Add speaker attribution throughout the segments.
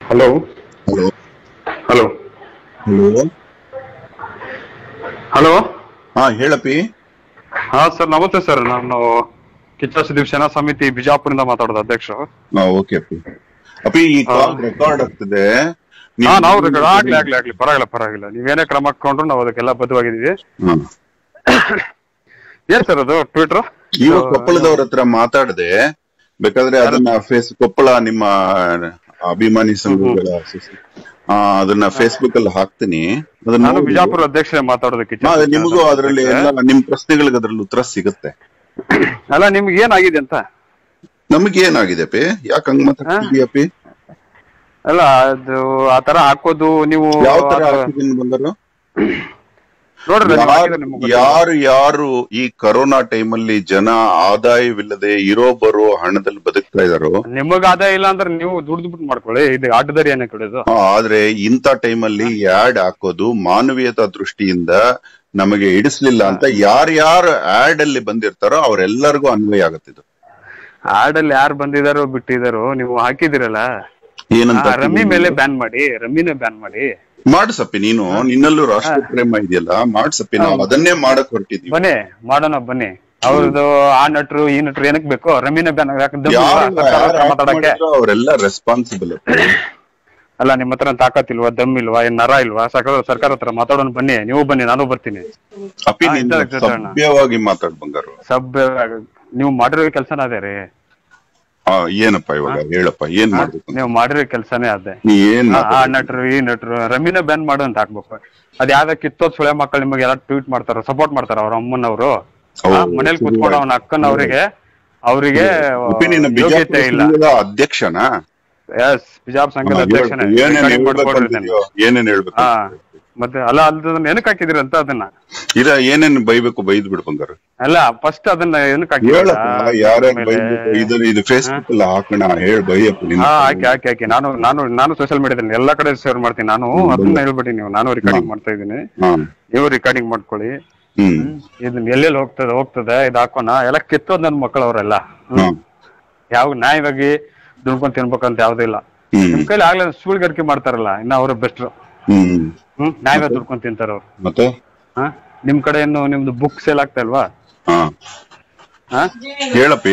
Speaker 1: Hello
Speaker 2: hello
Speaker 1: hello
Speaker 2: hello
Speaker 1: hello
Speaker 2: ಹಾ ಹೇಳಪ್ಪಿ
Speaker 1: ಹಾ ಸರ್ ನಮಸ್ತೆ ಸರ್ ನಾನು ಕಿಚ್ಚ ಸುದೀಪ್ ಸೇನಾ ಸಮಿತಿ ಬಿಜಾಪುರದಿಂದ ಮಾತಾಡೋದು ಅಧ್ಯಕ್ಷರು
Speaker 2: ಹಾ ಓಕೆ ಅಪ್ಪಿ ಅಪ್ಪಿ ಈ ಕಾಲ್ ರೆಕಾರ್ಡ್ ಆಗ್ತದೆ
Speaker 1: ಹಾ
Speaker 2: ನೀವು-
Speaker 1: ನಾವು record- ಆಗ್ಲಿ ಆಗ್ಲಿ ಆಗ್ಲಿ ಪರವಾಗಿಲ್ಲ ಪರವಾಗಿಲ್ಲ ನೀವೇನೇ ಕ್ರಮ ಹಾಕೊಂಡ್ರು ನಾವು ಅದಕ್ಕೆಲ್ಲ ಬದ್ಧವಾಗಿದ್ದೀವಿ
Speaker 2: ಹಾ.
Speaker 1: ಏನ್ ಸರ್ ಅದು ಟ್ವಿಟರ್
Speaker 2: ಇವಾಗ ಕೊಪ್ಪಳದವ್ರ ಹತ್ರ ಮಾತಾಡದೆ ಬೇಕಾದ್ರೆ ಅದನ್ನ ಫೇಸ್ ಕೊಪ್ಪಳ ನಿಮ್ಮ ಅಭಿಮಾನಿ ಸಂಘಗಳ ಅಸೋಸಿ- ಆ, ಅದನ್ನ ಫೇಸ್ಬುಕ್ ಅಲ್ಲಿ ಹಾಕ್ತೀನಿ ಅದನ್ನ
Speaker 1: ನಾನು
Speaker 2: ನೋಡಿ.
Speaker 1: ಬಿಜಾಪುರ ಅಧ್ಯಕ್ಷರೇ ಮಾತಾಡೋದು ಕಿಚ್ಚ
Speaker 2: ಹಾ,
Speaker 1: ಸುದೀಪ್
Speaker 2: ನಿಮಗೂ
Speaker 1: ಸೇನಾ
Speaker 2: ಅದ್ರಲ್ಲಿ
Speaker 1: ಸಮಿತಿ.
Speaker 2: ಎಲ್ಲ ನಿಮ್ ಪ್ರಶ್ನೆಗಳಿಗೆ ಅದ್ರಲ್ಲಿ ಉತ್ತರ ಸಿಗುತ್ತೆ
Speaker 1: ಅಲ್ಲ ನಿಮ್ಗೆ ಏನಾಗಿದೆ ಅಂತ
Speaker 2: ನಮ್ಗೆ ಏನಾಗಿದೆ ಪಿ ಯಾಕೆ ಹಂಗ್ ಮಾತಾಡ್ತಿದ್ಯಪ್ಪಿ
Speaker 1: ಅಲ್ಲ ಅದು ಆತರ ಹಾಕೋದು ನೀವು
Speaker 2: ಯಾವ ತರ
Speaker 1: ಅದು-
Speaker 2: ಹಾಕಿದೀನಿ ಬಂದರು
Speaker 1: ನೋಡ್ರಿ ನೀವು
Speaker 2: ಯಾರು
Speaker 1: ಹಾಕಿದ್ರೆ ನಿಮ್ಗೆ ಗೊತ್ತಿಲ್ಲ.
Speaker 2: ಯಾರು ಯಾರು ಈ ಕರೋನಾ ಟೈಮಲ್ಲಿ ಜನ ಆದಾಯವಿಲ್ಲದೆ ಇರೋ ಬರೋ ಹಣದಲ್ಲಿ ಬದುಕ್ತಾ ಇದಾರೋ
Speaker 1: ನಿಮಗ್ ಆದಾಯ ಇಲ್ಲ ಅಂದ್ರೆ ನೀವು ದುಡ್ದು ಬಿಟ್ಟು ಮಾಡ್ಕೊಳ್ಳಿ ಇದು ಅಡ್ಡದಾರಿ ಏನಕ್ಕೆ ಹಿಡಿದು
Speaker 2: ಆ, ಆದ್ರೆ ಇಂಥ ಟೈಮಲ್ಲಿ ಆಡ್ ಹಾಕೋದು ಮಾನವೀಯತಾ ದೃಷ್ಟಿಯಿಂದ ನಮಗೆ ಇಡಿಸ್ಲಿಲ್ಲ ಅಂತ ಯಾರ್ಯಾರು ಆಡ್ ಅಲ್ಲಿ ಬಂದಿರ್ತಾರೋ ಅವರೆಲ್ಲರಿಗೂ ಅನ್ವಯ ಆಗುತ್ತಿದ್ದು
Speaker 1: ಆಡಲ್ಲಿ ಯಾರು ಬಂದಿದಾರೋ ಬಿಟ್ಟಿದಾರೋ ನೀವು ಹಾಕಿದಿರಲ್ಲ
Speaker 2: ಏನಂತ
Speaker 1: ಆ, ರಮ್ಮಿ ಮೇಲೆ ಬ್ಯಾನ್ ಮಾಡಿ ರಮ್ಮಿನೇ ಬ್ಯಾನ್ ಮಾಡಿ
Speaker 2: ಮಾಡ್ಸಪ್ಪಿ ನೀನು ನಿನ್ನಲ್ಲೂ ರಾಷ್ಟ್ರ ಪ್ರೇಮ ಇದೆಯಲ್ಲ ಮಾಡ್ಸಪ್ಪಿ ನಾವು ಅದನ್ನೇ ಮಾಡಕ್ ಹೊರಟಿದೀವಿ
Speaker 1: ಬನ್ನಿ ಮಾಡೋಣ ಬನ್ನಿ ಅವ್ರದ್ದು ಆ ನಟ್ರು ಈ ನಟ್ರು ಏನಕ್ ಬೇಕು ರಮ್ಮಿನೇ ಬ್ಯಾನ್ ಯಾಕಂದ್ರೆ
Speaker 2: ಯಾರು
Speaker 1: ಮಾತಾಡಕ್ಕೆ
Speaker 2: ಅವರೆಲ್ಲ ರೆಸ್ಪಾನ್ಸಿಬಲ್
Speaker 1: ಅಲ್ಲ ನಿಮ್ಮ ಹತ್ರ ತಾಕತ್ ಇಲ್ವಾ ದಮ್ ಇಲ್ವಾ ಏನ್ ನರ ಇಲ್ವಾ ಸರ್ಕಾರ ಸರ್ಕಾರ ಹತ್ರ ಮಾತಾಡೋಣ ಬನ್ನಿ ನೀವು ಬನ್ನಿ ನಾನು ಬರ್ತೀನಿ
Speaker 2: ಅಪ್ಪಿ
Speaker 1: ಹಾ,
Speaker 2: ನೀನು
Speaker 1: ಇದ್ದಾವೆ ಜೊತೆ ಅಣ್ಣ.
Speaker 2: ಸಭ್ಯವಾಗಿ ಮಾತಾಡ್ ಬಂಗಾರು
Speaker 1: ಸಬ್ ನೀವು ಮಾಡಿರೋ ಕೆಲ್ಸನ ಅದೇ ರೀ
Speaker 2: ಆ, ಏನಪ್ಪ ಇವಾಗ ಹೇಳಪ್ಪ ಏನ್ ಮಾಡ್ಬೇಕು ಅಂತ?
Speaker 1: ನೀವು ಮಾಡಿರೋ ಕೆಲ್ಸನೇ ಅದೇ
Speaker 2: ನೀ ಏನ್
Speaker 1: ಆ- ಆ
Speaker 2: ಮಾತಾಡ್ಬೇಕು?
Speaker 1: ನಟರು ಈ ನಟರು ರಮ್ಮಿನ ಬ್ಯಾನ್ ಮಾಡು ಅಂತ ಹಾಕ್ಬೇಕು ಅದ್ ಯಾವ್ದ ಕಿತ್ತೋದ್ ಸುಳೆ ಮಕ್ಕಳು ನಿಮಗೆ ಎಲ್ಲ ಟ್ವೀಟ್ ಮಾಡ್ತಾರ ಸಪೋರ್ಟ್ ಮಾಡ್ತಾರ ಅವ್ರ ಅಮ್ಮನವರು
Speaker 2: ಹೌದು,
Speaker 1: ಮನೇಲಿ
Speaker 2: ಸುಳ್ಳು
Speaker 1: ಕೂತ್ಕೊಂಡು ಅವನ ಅಕ್ಕನ ಅವರಿಗೆ ಅವರಿಗೆ
Speaker 2: ಅಪ್ಪಿ ನಿನ್ನ ಬಿಜಾಪುರ
Speaker 1: ಯೋಗ್ಯತೆ ಇಲ್ಲ
Speaker 2: ಸಂಘದ ಅಧ್ಯಕ್ಷನಾ
Speaker 1: ಎಸ್ ಬಿಜಾಬ್ ಸಂಘದ
Speaker 2: ಹಾ,
Speaker 1: ಅಧ್ಯಕ್ಷನೇ
Speaker 2: ಹೇಳ್ಬೇಕು. ಏನೇನ್
Speaker 1: Recording
Speaker 2: ಹೇಳ್ಬೇಕು
Speaker 1: ಮಾಡ್ಕೊಡ್ರಿ
Speaker 2: ಅಂತಿದ್ಯೋ,
Speaker 1: ಅದನ್ನ.
Speaker 2: ಏನೇನ್ ಹೇಳ್ಬೇಕು
Speaker 1: ಹಾ ಮತ್ತೆ ಅಲ್ಲ ಅದನ್ನ ಏನಕ್ಕೆ ಹಾಕಿದಿರಿ ಅಂತ ಅದನ್ನ
Speaker 2: ಇದ ಏನೇನ್ ಬೈಬೇಕು ಬೈದ್ ಬಿಡು ಬಂಗಾರ
Speaker 1: ಅಲ್ಲ ಫಸ್ಟ್ ಅದನ್ನ ಏನಕ್ಕೆ ಹಾಕಿದಿರ
Speaker 2: ಹೇಳಪ್ಪ ಯಾರ್ಯಾರು ಬೈಬೇಕು ಇದು ಇದು ಫೇಸ್ಬುಕ್ ಎಲ್ಲ ಹಾಕೋಣ ಹೇಳ್ ಬೈಯಪ್ಪ ನಿನ್ನ
Speaker 1: ಹಾ ಹಾಕಿ ಹಾಕಿ ಹಾಕಿ ನಾನು ನಾನು ನಾನು ಸೋಷಿಯಲ್ ಮೀಡಿಯಾದಲ್ಲಿ ಎಲ್ಲಾ ಕಡೆ ಶೇರ್ ಮಾಡ್ತೀನಿ ನಾನು ಅದನ್ನ ಹೇಳ್ಬಿಡಿ ನೀವು ನಾನು ರೆಕಾರ್ಡಿಂಗ್ ಮಾಡ್ತಾ ಇದ್ದೀನಿ
Speaker 2: ಹಾ
Speaker 1: ನೀವು ರೆಕಾರ್ಡಿಂಗ್ ಮಾಡ್ಕೊಳ್ಳಿ
Speaker 2: ಹ್ಮ್
Speaker 1: ಇದನ್ನ ಎಲ್ಲೆಲ್ಲಿ ಹೋಗ್ತದೆ ಹೋಗ್ತದೆ ಇದು ಹಾಕೋಣ ಎಲ್ಲ ಕಿತ್ತೋದ್ ನನ್ ಮಕ್ಕಳು ಅವರೆಲ್ಲ
Speaker 2: ಹಾ
Speaker 1: ಯಾವ ನ್ಯಾಯವಾಗಿ ದುಡ್ಕೊಂಡ್ ತಿನ್ಬೇಕಂತ ಯಾವ್ದು ಇಲ್ಲ
Speaker 2: ಹ್ಮ್
Speaker 1: ನಿಮ್ ಕೈಲಿ ಆಗ್ಲೇ ಸುಳ್ಗರಿಕೆ ಮಾಡ್ತಾರಲ್ಲ ಇನ್ನ ಅವ್ರ ಬೆಸ್ಟ್
Speaker 2: ಹ್ಮ್
Speaker 1: ಹ್ಮ್ ನ್ಯಾಯವಾಗಿ ದುಡ್ಕೊಂಡ್ ತಿಂತಾರ ಅವ್ರು
Speaker 2: ಮತ್ತೆ
Speaker 1: ಹಾ ನಿಮ್ ಕಡೆ ಏನು ನಿಮ್ದು ಬುಕ್ ಸೇಲ್ ಆಗ್ತಾ ಇಲ್ವಾ
Speaker 2: ಹಾ
Speaker 1: ಹಾ
Speaker 2: ಹೇಳಪ್ಪಿ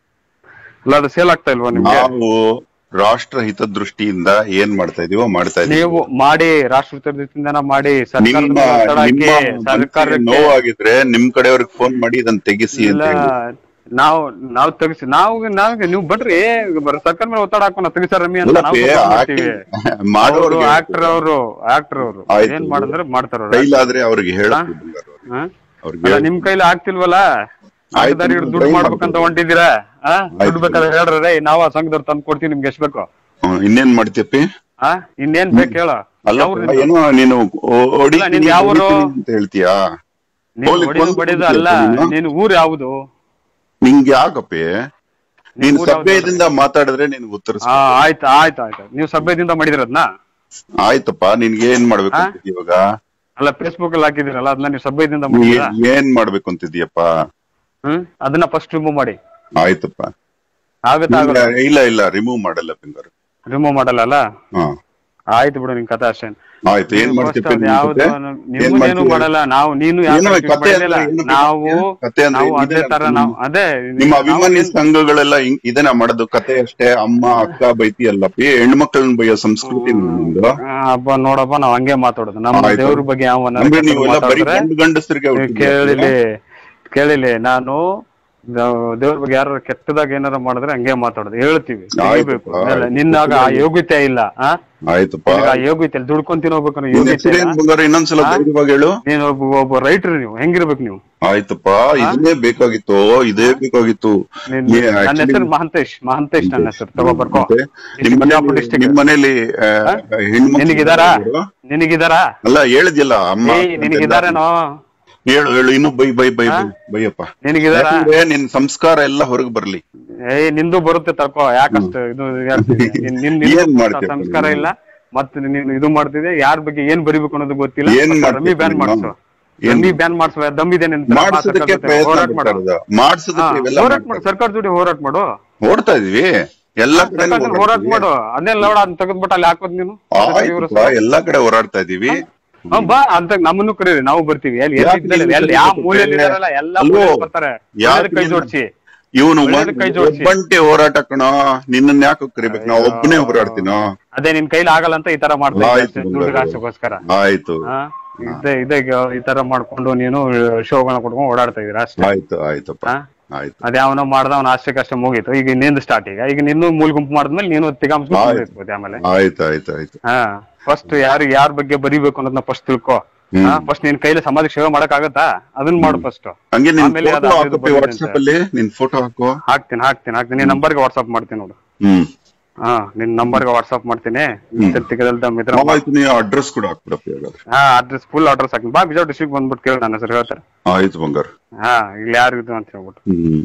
Speaker 1: ಇಲ್ಲ ಅದು ಸೇಲ್ ಆಗ್ತಾ ಇಲ್ವಾ ನಿಮ್ಗೆ
Speaker 2: ನಾವು ರಾಷ್ಟ್ರ ಹಿತದೃಷ್ಟಿಯಿಂದ ಏನ್ ಮಾಡ್ತಾ ಇದೀವೋ ಮಾಡ್ತಾ ಇದೀವಿ
Speaker 1: ನೀವು ಮಾಡಿ ರಾಷ್ಟ್ರದಿಂದ ಮಾಡಿ ಸರ್ಕಾರದ
Speaker 2: ನಿಮ್ಮ
Speaker 1: ಮೇಲೆ ಒತ್ತಡ ಹಾಕಿ
Speaker 2: ನಿಮ್ಮ ಮನಸ್ಸಿಗೆ
Speaker 1: ಸರ್ಕಾರಕ್ಕೆ
Speaker 2: ನೋವಾಗಿದ್ರೆ ನಿಮ್ ಕಡೆಯವ್ರಿಗೆ ಫೋನ್ ಮಾಡಿ ಇದನ್ನ ತೆಗಿಸಿ ಅಂತ
Speaker 1: ಇಲ್ಲ
Speaker 2: ಹೇಳಿ
Speaker 1: ನಾವು ನಾವು ತೆಗಿಸಿ ನಾವು ನಾವು ನೀವು ಬನ್ರಿ ಬರ- ಸರ್ಕಾರ ಮೇಲೆ ಒತ್ತಡ ಹಾಕೋಣ ತೆಗಿಸ ರಮ್ಮಿ ಅಂತ ನಾವು
Speaker 2: ಅಲ್ಲಪ್ಪಿ,
Speaker 1: support ಮಾಡ್ತೀವಿ
Speaker 2: acting ಮಾಡೋರ್ಗೆ
Speaker 1: ಆಕ್ಟರ್ ಅವರು ಆಕ್ಟರ್ ಅವರು
Speaker 2: ಆಯ್ತು.
Speaker 1: ಏನ್ ಮಾಡಿದ್ರೆ ಮಾಡ್ತಾರ ಅವ್ರು.
Speaker 2: ಕೈಲಾದ್ರೆ ಅವ್ರಿಗೆ ಹೇಳಪ್ಪಿ ಬಂಗಾರ ಅವ್ರಿಗೆ.
Speaker 1: ಹಾ?
Speaker 2: ಅವ್ರಿಗೆ
Speaker 1: ಅಲ್ಲ ನಿಮ್ ಕೈಲಿ ಆಗ್ತಿಲ್ವಲ್ಲ
Speaker 2: ಆಯ್ತು,
Speaker 1: ದಾರಿ
Speaker 2: ನೀವು
Speaker 1: ದುಡ್ಡು
Speaker 2: try
Speaker 1: ಮಾಡ್ಬೇಕಂತ
Speaker 2: ಮಾಡ್ಕೊಳ್ಳಿ.
Speaker 1: ಹೊಂಟಿದ್ದೀರಾ ಆ ದುಡ್ಡು
Speaker 2: ಆಯ್ತು.
Speaker 1: ಬೇಕಾದ್ರೆ ಹೇಳ್ರಿ ನಾವು ಆ ಸಂಘದವ್ರು ತಂದು ಕೊಡ್ತೀವಿ ನಿಮ್ಗೆ ಎಷ್ಟ್ ಬೇಕು
Speaker 2: ಹ್ಮ್, ಇನ್ನೇನ್ ಮಾಡ್ತೀಯಪ್ಪಿ
Speaker 1: ಆ ಇನ್ನೇನ್ ಬೇಕು ಹೇಳ
Speaker 2: ಅಲ್ಲ ಏನೋ ನೀನು ಒ- ಹೊಡಿತೀನಿ,
Speaker 1: ನಿಂದು ಯಾವ ಊರು?
Speaker 2: ಹೊಡಿತೀನಿ ಅಂತ ಹೇಳ್ತೀಯಾ ಹೋಗ್ಲಿ,
Speaker 1: ಹೊಡಿದು
Speaker 2: ಕೊಂದು
Speaker 1: ಬಡಿದು
Speaker 2: ಬಿಡ್ತೀಯ
Speaker 1: ಅಲ್ಲ
Speaker 2: ನೀನು?
Speaker 1: ನೀನು ಊರ್ ಯಾವುದು
Speaker 2: ನಿಂಗೆ ಯಾಕಪ್ಪಿ ನೀನ್
Speaker 1: ಊರ್ ಯಾವ್ದು?
Speaker 2: ಸಭ್ಯದಿಂದ ಮಾತಾಡಿದ್ರೆ ನಿನ್ಗೆ ಉತ್ತರಿಸ
Speaker 1: ಹಾ ಆಯ್ತು ಆಯ್ತು ಆಯ್ತು ನೀವು ಸಭ್ಯದಿಂದ ಮಾಡಿದಿರದ್ನ
Speaker 2: ಆಯ್ತಪ್ಪ ನಿನ್ಗೆ ಏನ್ ಮಾಡ್ಬೇಕು
Speaker 1: ಆ?
Speaker 2: ಅಂತಿದ್ಯ ಇವಾಗ
Speaker 1: ಅಲ್ಲ ಫೇಸ್ಬುಕ್ ಅಲ್ಲಿ ಹಾಕಿದಿರಲ್ಲ ಅದನ್ನ ನೀವು ಸಭ್ಯದಿಂದ
Speaker 2: ನೀ
Speaker 1: ಮಾಡಿದಿರಾ
Speaker 2: ಏನ್ ಮಾಡ್ಬೇಕು ಅಂತಿದ್ಯಪ್ಪ
Speaker 1: ಹ್ಮ್ ಅದನ್ನ ಫಸ್ಟ್ ರಿಮೂವ್ ಮಾಡಿ
Speaker 2: ಆಯ್ತಪ್ಪ
Speaker 1: ಆಗುತ್ತೆ
Speaker 2: ಇಲ್ಲ
Speaker 1: ಆಗುತ್ತೆ
Speaker 2: ಇಲ್ಲ ಇಲ್ಲ ರಿಮೂವ್ ಮಾಡಲ್ಲ ಬೆಂಗಾರ
Speaker 1: ರಿಮೂವ್ ಮಾಡಲ್ಲ ಅಲ್ಲ
Speaker 2: ಹಾ
Speaker 1: ಆಯ್ತು ಬಿಡು ನಿನ್ ಕಥೆ ಅಷ್ಟೇ
Speaker 2: ಆಯ್ತು ಏನ್ ಮಾಡ್ತೀವಿ
Speaker 1: ಯಾವ್ದು ನಿಮ್ಮನ್ನೇನು ಮಾಡಲ್ಲ ನಾವು ನೀನು ಯಾವ
Speaker 2: ಏನು
Speaker 1: ತರ
Speaker 2: ಕತೆ
Speaker 1: treat ಮಾಡಿಲ್ಲ.
Speaker 2: ಅಂದ್ರೆ ಏನು
Speaker 1: ನಾವು
Speaker 2: ಕತೆ ಅಂದ್ರೆ
Speaker 1: ನಾವು ಅದೇ
Speaker 2: ಇದೇನಾ?
Speaker 1: ತರ ನಾವು ಅದೇ
Speaker 2: ನಿಮ್ಮ
Speaker 1: ನಾವು
Speaker 2: ಅಭಿಮಾನಿ
Speaker 1: ಏನ್-
Speaker 2: ಸಂಘಗಳೆಲ್ಲ ಹಿಂಗ್- ಇದನ್ನ ಮಾಡೋದು ಕತೆ ಅಷ್ಟೇ ಅಮ್ಮ ಅಕ್ಕ ಬೈತಿ ಅಲ್ಲಪ್ಪಿ ಹೆಣ್ಮಕ್ಳನ್ನ ಬೈಯೋ ಸಂಸ್ಕೃತಿ ನಿಮ್ದು
Speaker 1: ಆ, ಹಬ್ಬ ನೋಡಪ್ಪ ನಾವ್ ಹಂಗೆ ಮಾತಾಡೋದು ನಮ್ಮ
Speaker 2: ಆಯ್ತು.
Speaker 1: ದೇವ್ರ ಬಗ್ಗೆ ಯಾವ
Speaker 2: ಅಂದ್ರೆ ನೀವೆಲ್ಲ ಬರೀ ಗಂಡು ಗಂಡಸರಿಗೆ
Speaker 1: ಕೇಳಿಲಿ ಕೇಳಿಲಿ ನಾನು ದ- ದೇವ್ರ ಬಗ್ಗೆ ಯಾರು ಕೆಟ್ಟದಾಗ ಏನಾರ ಮಾಡಿದ್ರೆ ಹಂಗೆ ಮಾತಾಡೋದು ಹೇಳ್ತೀವಿ ತೆಗಿಬೇಕು
Speaker 2: ಆಯ್ತು.
Speaker 1: ಅದೆಲ್ಲ. ನಿನ್ನಾಗ ಆ ಯೋಗ್ಯತೆ ಇಲ್ಲ ಆ
Speaker 2: ಆಯ್ತಪ್ಪ
Speaker 1: ನಿನಗೆ ಆ ಯೋಗ್ಯತೆ ಇಲ್ಲ ದುಡ್ಕೊಂಡ್ ತಿನ್ನೋಬೇಕು ಅನ್ನೋ
Speaker 2: ನಿನ್
Speaker 1: ಯೋಗ್ಯತೆ
Speaker 2: ಹೆಸರೇನ್
Speaker 1: ಇಲ್ಲ.
Speaker 2: ಬಂಗಾರ ಇನ್ನೊಂದ್ಸಲ
Speaker 1: ಆ?
Speaker 2: ಧೈರ್ಯವಾಗಿ ಹೇಳು
Speaker 1: ನೀನು ಒಬ್ಬ ಒಬ್ಬ ರೈಟರ್ ನೀವು ಹೆಂಗಿರ್ಬೇಕು ನೀವು
Speaker 2: ಆಯ್ತಪ್ಪ ಇದನ್ನೇ ಬೇಕಾಗಿತ್ತು ಇದೇ ಬೇಕಾಗಿತ್ತು
Speaker 1: ನೀನ್-
Speaker 2: ಏ,
Speaker 1: ನನ್ನ
Speaker 2: actually-
Speaker 1: ಹೆಸರು ಮಹಂತೇಶ್ ಮಹಂತೇಶ್ ನನ್ನ ಹೆಸರು ತಗೋ ಬರ್ಕೋ
Speaker 2: ಮತ್ತೆ ನಿಮ್
Speaker 1: ಬಿಜಾಪುರ
Speaker 2: ಮನೇಲಿ
Speaker 1: district.
Speaker 2: ನಿಮ್ ಮನೇಲಿ ಆ, ಹೆಣ್ಮಕ್ಳು
Speaker 1: ನಿನಗಿದಾರಾ
Speaker 2: ಇದಾರಾ?
Speaker 1: ನಿನಗಿದಾರಾ
Speaker 2: ಅಲ್ಲ ಹೇಳಿದ್ಯಲ್ಲ ಅಮ್ಮ
Speaker 1: ಏಯ್ ನಿನಗಿದಾರೇನೋ
Speaker 2: ಹೇಳು ಹೇಳು ಇನ್ನು ಬೈ ಬೈ ಬೈ ಬೈ ಬೈಯಪ್ಪ
Speaker 1: ನಿನಗಿದಾರ
Speaker 2: ಯಾಕಂದ್ರೆ ನಿನ್ ಸಂಸ್ಕಾರ ಎಲ್ಲ ಹೊರಗೆ ಬರ್ಲಿ
Speaker 1: ಏಯ್ ನಿಂದು ಬರುತ್ತೆ ತಕೋ ಯಾಕಷ್ಟು ಇದು ಹೇಳ್ತಿದ್ಯಾ? ನಿನ್- ನಿನ್- ನಿಂದು
Speaker 2: ಏನ್ ಮಾಡ್ತೀಯ
Speaker 1: ಸಂಸ್ಕಾರ
Speaker 2: ನೀನು?
Speaker 1: ಇಲ್ಲ ಮತ್ತೆ ನೀನು ಇದು ಮಾಡ್ತಿದ್ಯಾ ಯಾರ ಬಗ್ಗೆ ಏನ್ ಬರಿಬೇಕು ಅನ್ನೋದು ಗೊತ್ತಿಲ್ಲ
Speaker 2: ಏನ್
Speaker 1: ಮತ್ತೆ
Speaker 2: ಮಾಡ್ತೀಯ
Speaker 1: ರಮ್ಮಿ ಬ್ಯಾನ್
Speaker 2: ನೀನು?
Speaker 1: ಮಾಡಿಸು
Speaker 2: ಏನ್-
Speaker 1: ರಮ್ಮಿ ಬ್ಯಾನ್ ಮಾಡಿಸುವ ದಮ್ಮಿದೆ ನಿನ್ ಹತ್ರ. ಬಾ,
Speaker 2: ಮಾಡ್ಸೋದಕ್ಕೆ
Speaker 1: ಸರ್ಕಾರದ ಜೊತೆ
Speaker 2: ಪ್ರಯತ್ನ
Speaker 1: ಹೋರಾಟ ಮಾಡು
Speaker 2: ಪಡ್ತಾ ಇರೋದು. ಮಾಡ್ಸೋದಕ್ಕೆ
Speaker 1: ಹಾ,
Speaker 2: ಇವೆಲ್ಲ
Speaker 1: ಹೋರಾಟ
Speaker 2: ಮಾಡ್ತಾ
Speaker 1: ಮಾಡು ಸರ್ಕಾರ ಜೊತೆ ಹೋರಾಟ ಮಾಡು
Speaker 2: ಇದ್ದೀವಿ. ಓಡ್ತಾ ಇದೀವಿ ಎಲ್ಲಾ ಕಡೆ
Speaker 1: ತಗೊಂಡ್ ಹೋರಾಟ ಮಾಡು ಅದನ್ನೆಲ್ಲ ನೋಡ ಅದನ್ನ ತೆಗೆದ್ಬಿಟ್ಟು ಅಲ್ಲಿ ಹಾಕೋದ್ ನೀನು
Speaker 2: ಆಯ್ತಪ್ಪ ಎಲ್ಲಾ ಕಡೆ ಹೋರಾಡ್ತಾ ಇದೀವಿ
Speaker 1: ಹ್ಮ್, ಬಾ ಅಂತ ನಮ್ಮನ್ನು ಕರೀರಿ ನಾವು ಬರ್ತೀವಿ ಎಲ್ಲಿ ಎಲ್ಲಿ
Speaker 2: ಯಾಕೆ
Speaker 1: ಇದ್ದಾರೆ,
Speaker 2: ನೀವು
Speaker 1: ಎಲ್ಲಿ ಯಾವ
Speaker 2: ಕರೀಬೇಕು?
Speaker 1: ಮೂಲೆಯಲ್ಲಿ ಇದಾರಲ್ಲ ಎಲ್ಲ
Speaker 2: ಅಲ್ವೋ?
Speaker 1: ಮೂಲೆಯಲ್ಲಿ ಬರ್ತಾರೆ
Speaker 2: ಯಾಕೆ
Speaker 1: ಒಳ್ಳೇದಕ್ಕೆ ಕೈ
Speaker 2: ನೀವು-
Speaker 1: ಜೋಡಿಸಿ
Speaker 2: ಇವನು
Speaker 1: ಒಳ್ಳೇದಕ್ಕೆ ಕೈ ಜೋಡ್ಸಿ.
Speaker 2: ಒಬ್ಬಂಟಿ ಹೋರಾಟ ಕಣೋ ನಿನ್ನನ್ನ ಯಾಕೆ ಕರಿಬೇಕು ನಾವು ಒಬ್ಬನೇ ಹೋರಾಡ್ತೀನೋ
Speaker 1: ಅದೇ ನಿನ್ ಕೈಲಿ ಆಗಲ್ಲ ಅಂತ ಈ ತರ ಮಾಡ್ತಾ
Speaker 2: ಆಯ್ತು,
Speaker 1: ಇದ್ದಾರೆ ದುಡ್ಡು ಕಾಸಿಗೋಸ್ಕರ
Speaker 2: ಆಯ್ತು
Speaker 1: ಹಾ ಇದೇ ಇದೇ ಈ ತರ ಮಾಡ್ಕೊಂಡು ನೀನು ಶೋಗಳನ್ನ ಕೊಟ್ಕೊಂಡು ಓಡಾಡ್ತಾ ಇದೀರ ಅಷ್ಟೇ
Speaker 2: ಆಯ್ತು ಆಯ್ತಪ್ಪ
Speaker 1: ಹಾ
Speaker 2: ಆಯ್ತು
Speaker 1: ಅದ್ಯಾವನೋ ಮಾಡ್ದ ಅವ್ನ ಅಷ್ಟಕ್ಕಷ್ಟೇ ಮುಗೀತು ಈಗ ನಿಂದು ಸ್ಟಾರ್ಟ್ ಈಗ ಈಗ ನಿನ್ನೂ ಮೂಲ ಗುಂಪು ಮಾಡಿದ್ಮೇಲೆ ನೀನು ತಿಗಾಮ್ಸ್ಕೊಂಡು
Speaker 2: ಆಯ್ತು.
Speaker 1: ಇರ್ಬೋದು ಆಮೇಲೆ
Speaker 2: ಆಯ್ತು ಆಯ್ತು ಆಯ್ತು
Speaker 1: ಹಾ ಫಸ್ಟ್ ಯಾರು ಯಾರ ಬಗ್ಗೆ ಬರಿಬೇಕು ಅನ್ನೋದನ್ನ ಫಸ್ಟ್ ತಿಳ್ಕೊ
Speaker 2: ಹ್ಮ್.
Speaker 1: ಹಾ ಫಸ್ಟ್ ನಿನ್ ಕೈಲಿ ಸಮಾಜಕ್ಕೆ ಸೇವೆ ಮಾಡಕ್ ಆಗತ್ತಾ ಅದನ್ನ ಮಾಡು ಫಸ್ಟ್
Speaker 2: ಹಂಗೆ ನಿನ್
Speaker 1: ಆಮೇಲೆ ಅದು
Speaker 2: ಫೋಟೋ
Speaker 1: ಅದು ಇದು
Speaker 2: ಹಾಕಪ್ಪಿ
Speaker 1: ಬಂದಿದೆ
Speaker 2: ವಾಟ್ಸಪ್ ಅಲ್ಲಿ ನಿನ್ ಫೋಟೋ ಹಾಕೋ
Speaker 1: ಹಾಕ್ತೀನಿ ಹಾಕ್ತೀನಿ ಹಾಕ್ತೀನಿ ನಿನ್ ನಂಬರ್ಗೆ ವಾಟ್ಸ್ಆಪ್ ಮಾಡ್ತೀನಿ ನೋಡು
Speaker 2: ಹ್ಮ್
Speaker 1: ಹಾ ನಿನ್ ನಂಬರ್ಗೆ ವಾಟ್ಸ್ಆಪ್ ಮಾಡ್ತೀನಿ ತಿರ್ತಿಗಲ್ದ ಮಿತ್ರ
Speaker 2: ಆಯ್ತು ನೀವು ಅಡ್ರೆಸ್ ಕೂಡ ಹಾಕ್ಬಿಡಪ್ಪಿ ಹಾಗಾದ್ರೆ
Speaker 1: ಹಾ ಅಡ್ರೆಸ್ ಫುಲ್ ಅಡ್ರೆಸ್ ಹಾಕ್ತೀನಿ ಬಾ ಬಿಜಾವ್ ಡಿಸ್ಟ್ರಿಕ್ಟ್ ಬಂದ್ಬಿಟ್ಟು ಕೇಳಿ ನನ್ನ ಹೆಸರು ಹೇಳ್ತಾರೆ
Speaker 2: ಆಯ್ತು ಬಂಗಾರ
Speaker 1: ಹಾ ಇಲ್ಲಿ ಯಾರು ಇದು ಅಂತ ಹೇಳ್ಬಿಟ್ಟು
Speaker 2: ಹ್ಮ್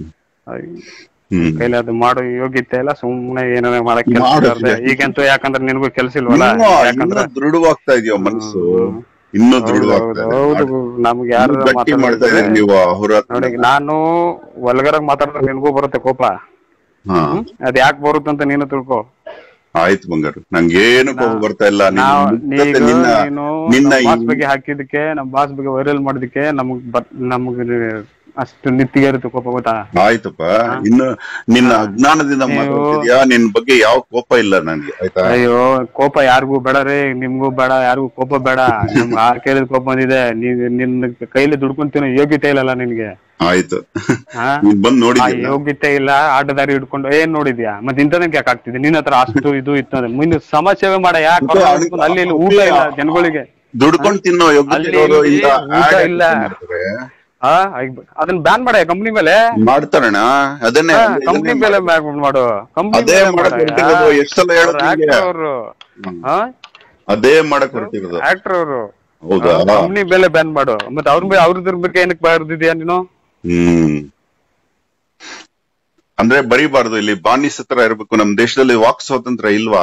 Speaker 2: ಹ್ಮ್
Speaker 1: ಕೈಲಿ ಅದು ಮಾಡೋ ಯೋಗ್ಯತೆ ಇಲ್ಲ ಸುಮ್ನೆ ಏನಾರ ಮಾಡಕ್ ಕೆಲ್ಸ
Speaker 2: ಮಾಡು
Speaker 1: ಇರ್ದೆ.
Speaker 2: ಅಷ್ಟೇ.
Speaker 1: ಈಗಂತೂ ಯಾಕಂದ್ರೆ ನಿನಗೂ ಕೆಲ್ಸ ಇಲ್ವಲ್ಲ
Speaker 2: ಇನ್ನೂ
Speaker 1: ಯಾಕಂದ್ರೆ
Speaker 2: ಇನ್ನೂ ದೃಢವಾಗ್ತಾ ಇದೆಯೋ ಮನಸ್ಸು ಇನ್ನೂ
Speaker 1: ಹೌದು
Speaker 2: ದೃಢವಾಗ್ತಾ
Speaker 1: ಹೌದು
Speaker 2: ಇದೆ
Speaker 1: ನಮ್ಗೆ ಯಾರು
Speaker 2: ಇನ್ನೂ ಗಟ್ಟಿ ಮಾಡ್ತಾ ಇದ್ದೀರಿ ನೀವು ಹೋರಾಟ
Speaker 1: ನೋಡಿ ನಾನು ಒಳಗರಾಗ ಮಾತಾಡಿದ್ರೆ ನಿನಗೂ ಬರುತ್ತೆ ಕೋಪ
Speaker 2: ಹಾ
Speaker 1: ಅದ್ ಯಾಕೆ ಬರುತ್ತೆ ಅಂತ ನೀನು ತಿಳ್ಕೊ
Speaker 2: ಆಯ್ತು ಬಂಗಾರ ನಂಗೇನು ಕೋಪ ಬರ್ತಾ ಇಲ್ಲ ನಿನ್ನ
Speaker 1: ನಾವ್
Speaker 2: ಮುಗ್ಧತೆ,
Speaker 1: ಈಗ
Speaker 2: ನಿನ್ನ
Speaker 1: ನೀನು
Speaker 2: ನಿನ್ನ
Speaker 1: ನಮ್
Speaker 2: ಈ-
Speaker 1: ಬಾಸ್ ಬಗ್ಗೆ ಹಾಕಿದಕ್ಕೆ ನಮ್ ಬಾಸ್ ಬಗ್ಗೆ ವೈರಲ್ ಮಾಡಿದಕ್ಕೆ ನಮಗ್ ಬತ್ ನಮಗ್ ಅಷ್ಟು ನಿತ್ತಿಗೆ ಇರುತ್ತೆ ಕೋಪ ಗೊತ್ತಾ
Speaker 2: ಆಯ್ತಪ್ಪ ಇನ್ನು ನಿನ್ನ ಅಜ್ಞಾನದಿಂದ ಮಾತಾಡ್ತಿದ್ಯಾ ನಿನ್ ಬಗ್ಗೆ ಯಾವ ಕೋಪ ಇಲ್ಲ ನನ್ಗೆ ಆಯ್ತಾ
Speaker 1: ಅಯ್ಯೋ ಕೋಪ ಯಾರಿಗೂ ಬೇಡ ರೀ ನಿಮ್ಗೂ ಬೇಡ ಯಾರಿಗೂ ಕೋಪ ಬೇಡ ನಮ್ಗೆ ಆರ್ ಕೇಳಿದ ಕೋಪ ಬಂದಿದೆ ನೀವ್ ನಿನ್ನ ಕೈಲಿ ದುಡ್ಕೊಂತೀನೋ ಯೋಗ್ಯತೆ ಇಲ್ಲಲ್ಲ ನಿನ್ಗೆ
Speaker 2: ಆಯ್ತು
Speaker 1: ಹಾ
Speaker 2: ನೀನ್ ಬಂದ್
Speaker 1: ಆ
Speaker 2: ನೋಡಿದ್ಯಾ
Speaker 1: ಯೋಗ್ಯತೆ ಇಲ್ಲ ಆಟದಾರಿ ಹಿಡ್ಕೊಂಡು ಏನ್ ನೋಡಿದ್ಯಾ ಮತ್ತೆ ಇಂಥದಕ್ಕೆ ಯಾಕೆ ಆಗ್ತಿದೆ ನಿನ್ನ ಹತ್ರ ಅಷ್ಟು ಇದು ಇತ್ತು ಅಂದ್ರೆ ಮುಂದೆ ಸಮಾಜ ಸೇವೆ ಮಾಡ ಯಾಕೆ
Speaker 2: ಮತ್ತೆ ಅದು-
Speaker 1: ಅಲ್ಲಿ ಇಲ್ಲಿ ಊಟ ಇಲ್ಲ ಜನಗಳಿಗೆ
Speaker 2: ದುಡ್ಕೊಂಡ್ ತಿನ್ನೋ ಯೋಗ್ಯತೆ
Speaker 1: ಅಲ್ಲಿ
Speaker 2: ಇರೋರು
Speaker 1: ಇಲ್ಲಿ
Speaker 2: ಇಂಥ
Speaker 1: ಊಟ
Speaker 2: ad
Speaker 1: ಇಲ್ಲ.
Speaker 2: ಮಾಡ್ತಾರೆ.
Speaker 1: ಆ ಆಯ್ತ್- ಅದನ್ನ ಬ್ಯಾನ್ ಮಾಡ ಕಂಪ್ನಿ ಮೇಲೆ
Speaker 2: ಮಾಡ್ತಾರಣ ಅದನ್ನೇ ಅದನ್ನೇ
Speaker 1: ಕಂಪ್ನಿ ಮೇಲೆ ಬ್ಯಾನ್ ಮಾಡು ಕಂಪ್ನಿ
Speaker 2: ಅದೇ ಮಾಡಕ್ ಹೊರಟಿರೋದು ಎಷ್ಟ್ ಸಲ ಹೇಳೋದು ನಿಂಗೆ?
Speaker 1: ಅವರು
Speaker 2: ಅದೇ ಮಾಡಕ್ ಹೊರಟಿರೋದು
Speaker 1: ಆಕ್ಟರ್ ಅವರು
Speaker 2: ಹೌದಾ
Speaker 1: ಕಂಪ್ನಿ ಮೇಲೆ ಬ್ಯಾನ್ ಮಾಡು ಮತ್ತೆ ಅವ್ರ ಮೇಲೆ ಅವ್ರದ್ರ ಬಗ್ಗೆ ಏನಕ್ಕೆ ಬರ್ದಿದ್ಯಾ ನೀನು
Speaker 2: ಹ್ಮ್ ಅಂದ್ರೆ ಬರೀಬಾರ್ದು ಇಲ್ಲಿ ಬಾನಿಸ್ ಹತ್ರ ಇರ್ಬೇಕು ನಮ್ ದೇಶದಲ್ಲಿ ವಾಕ್ ಸ್ವಾತಂತ್ರ್ಯ ಇಲ್ವಾ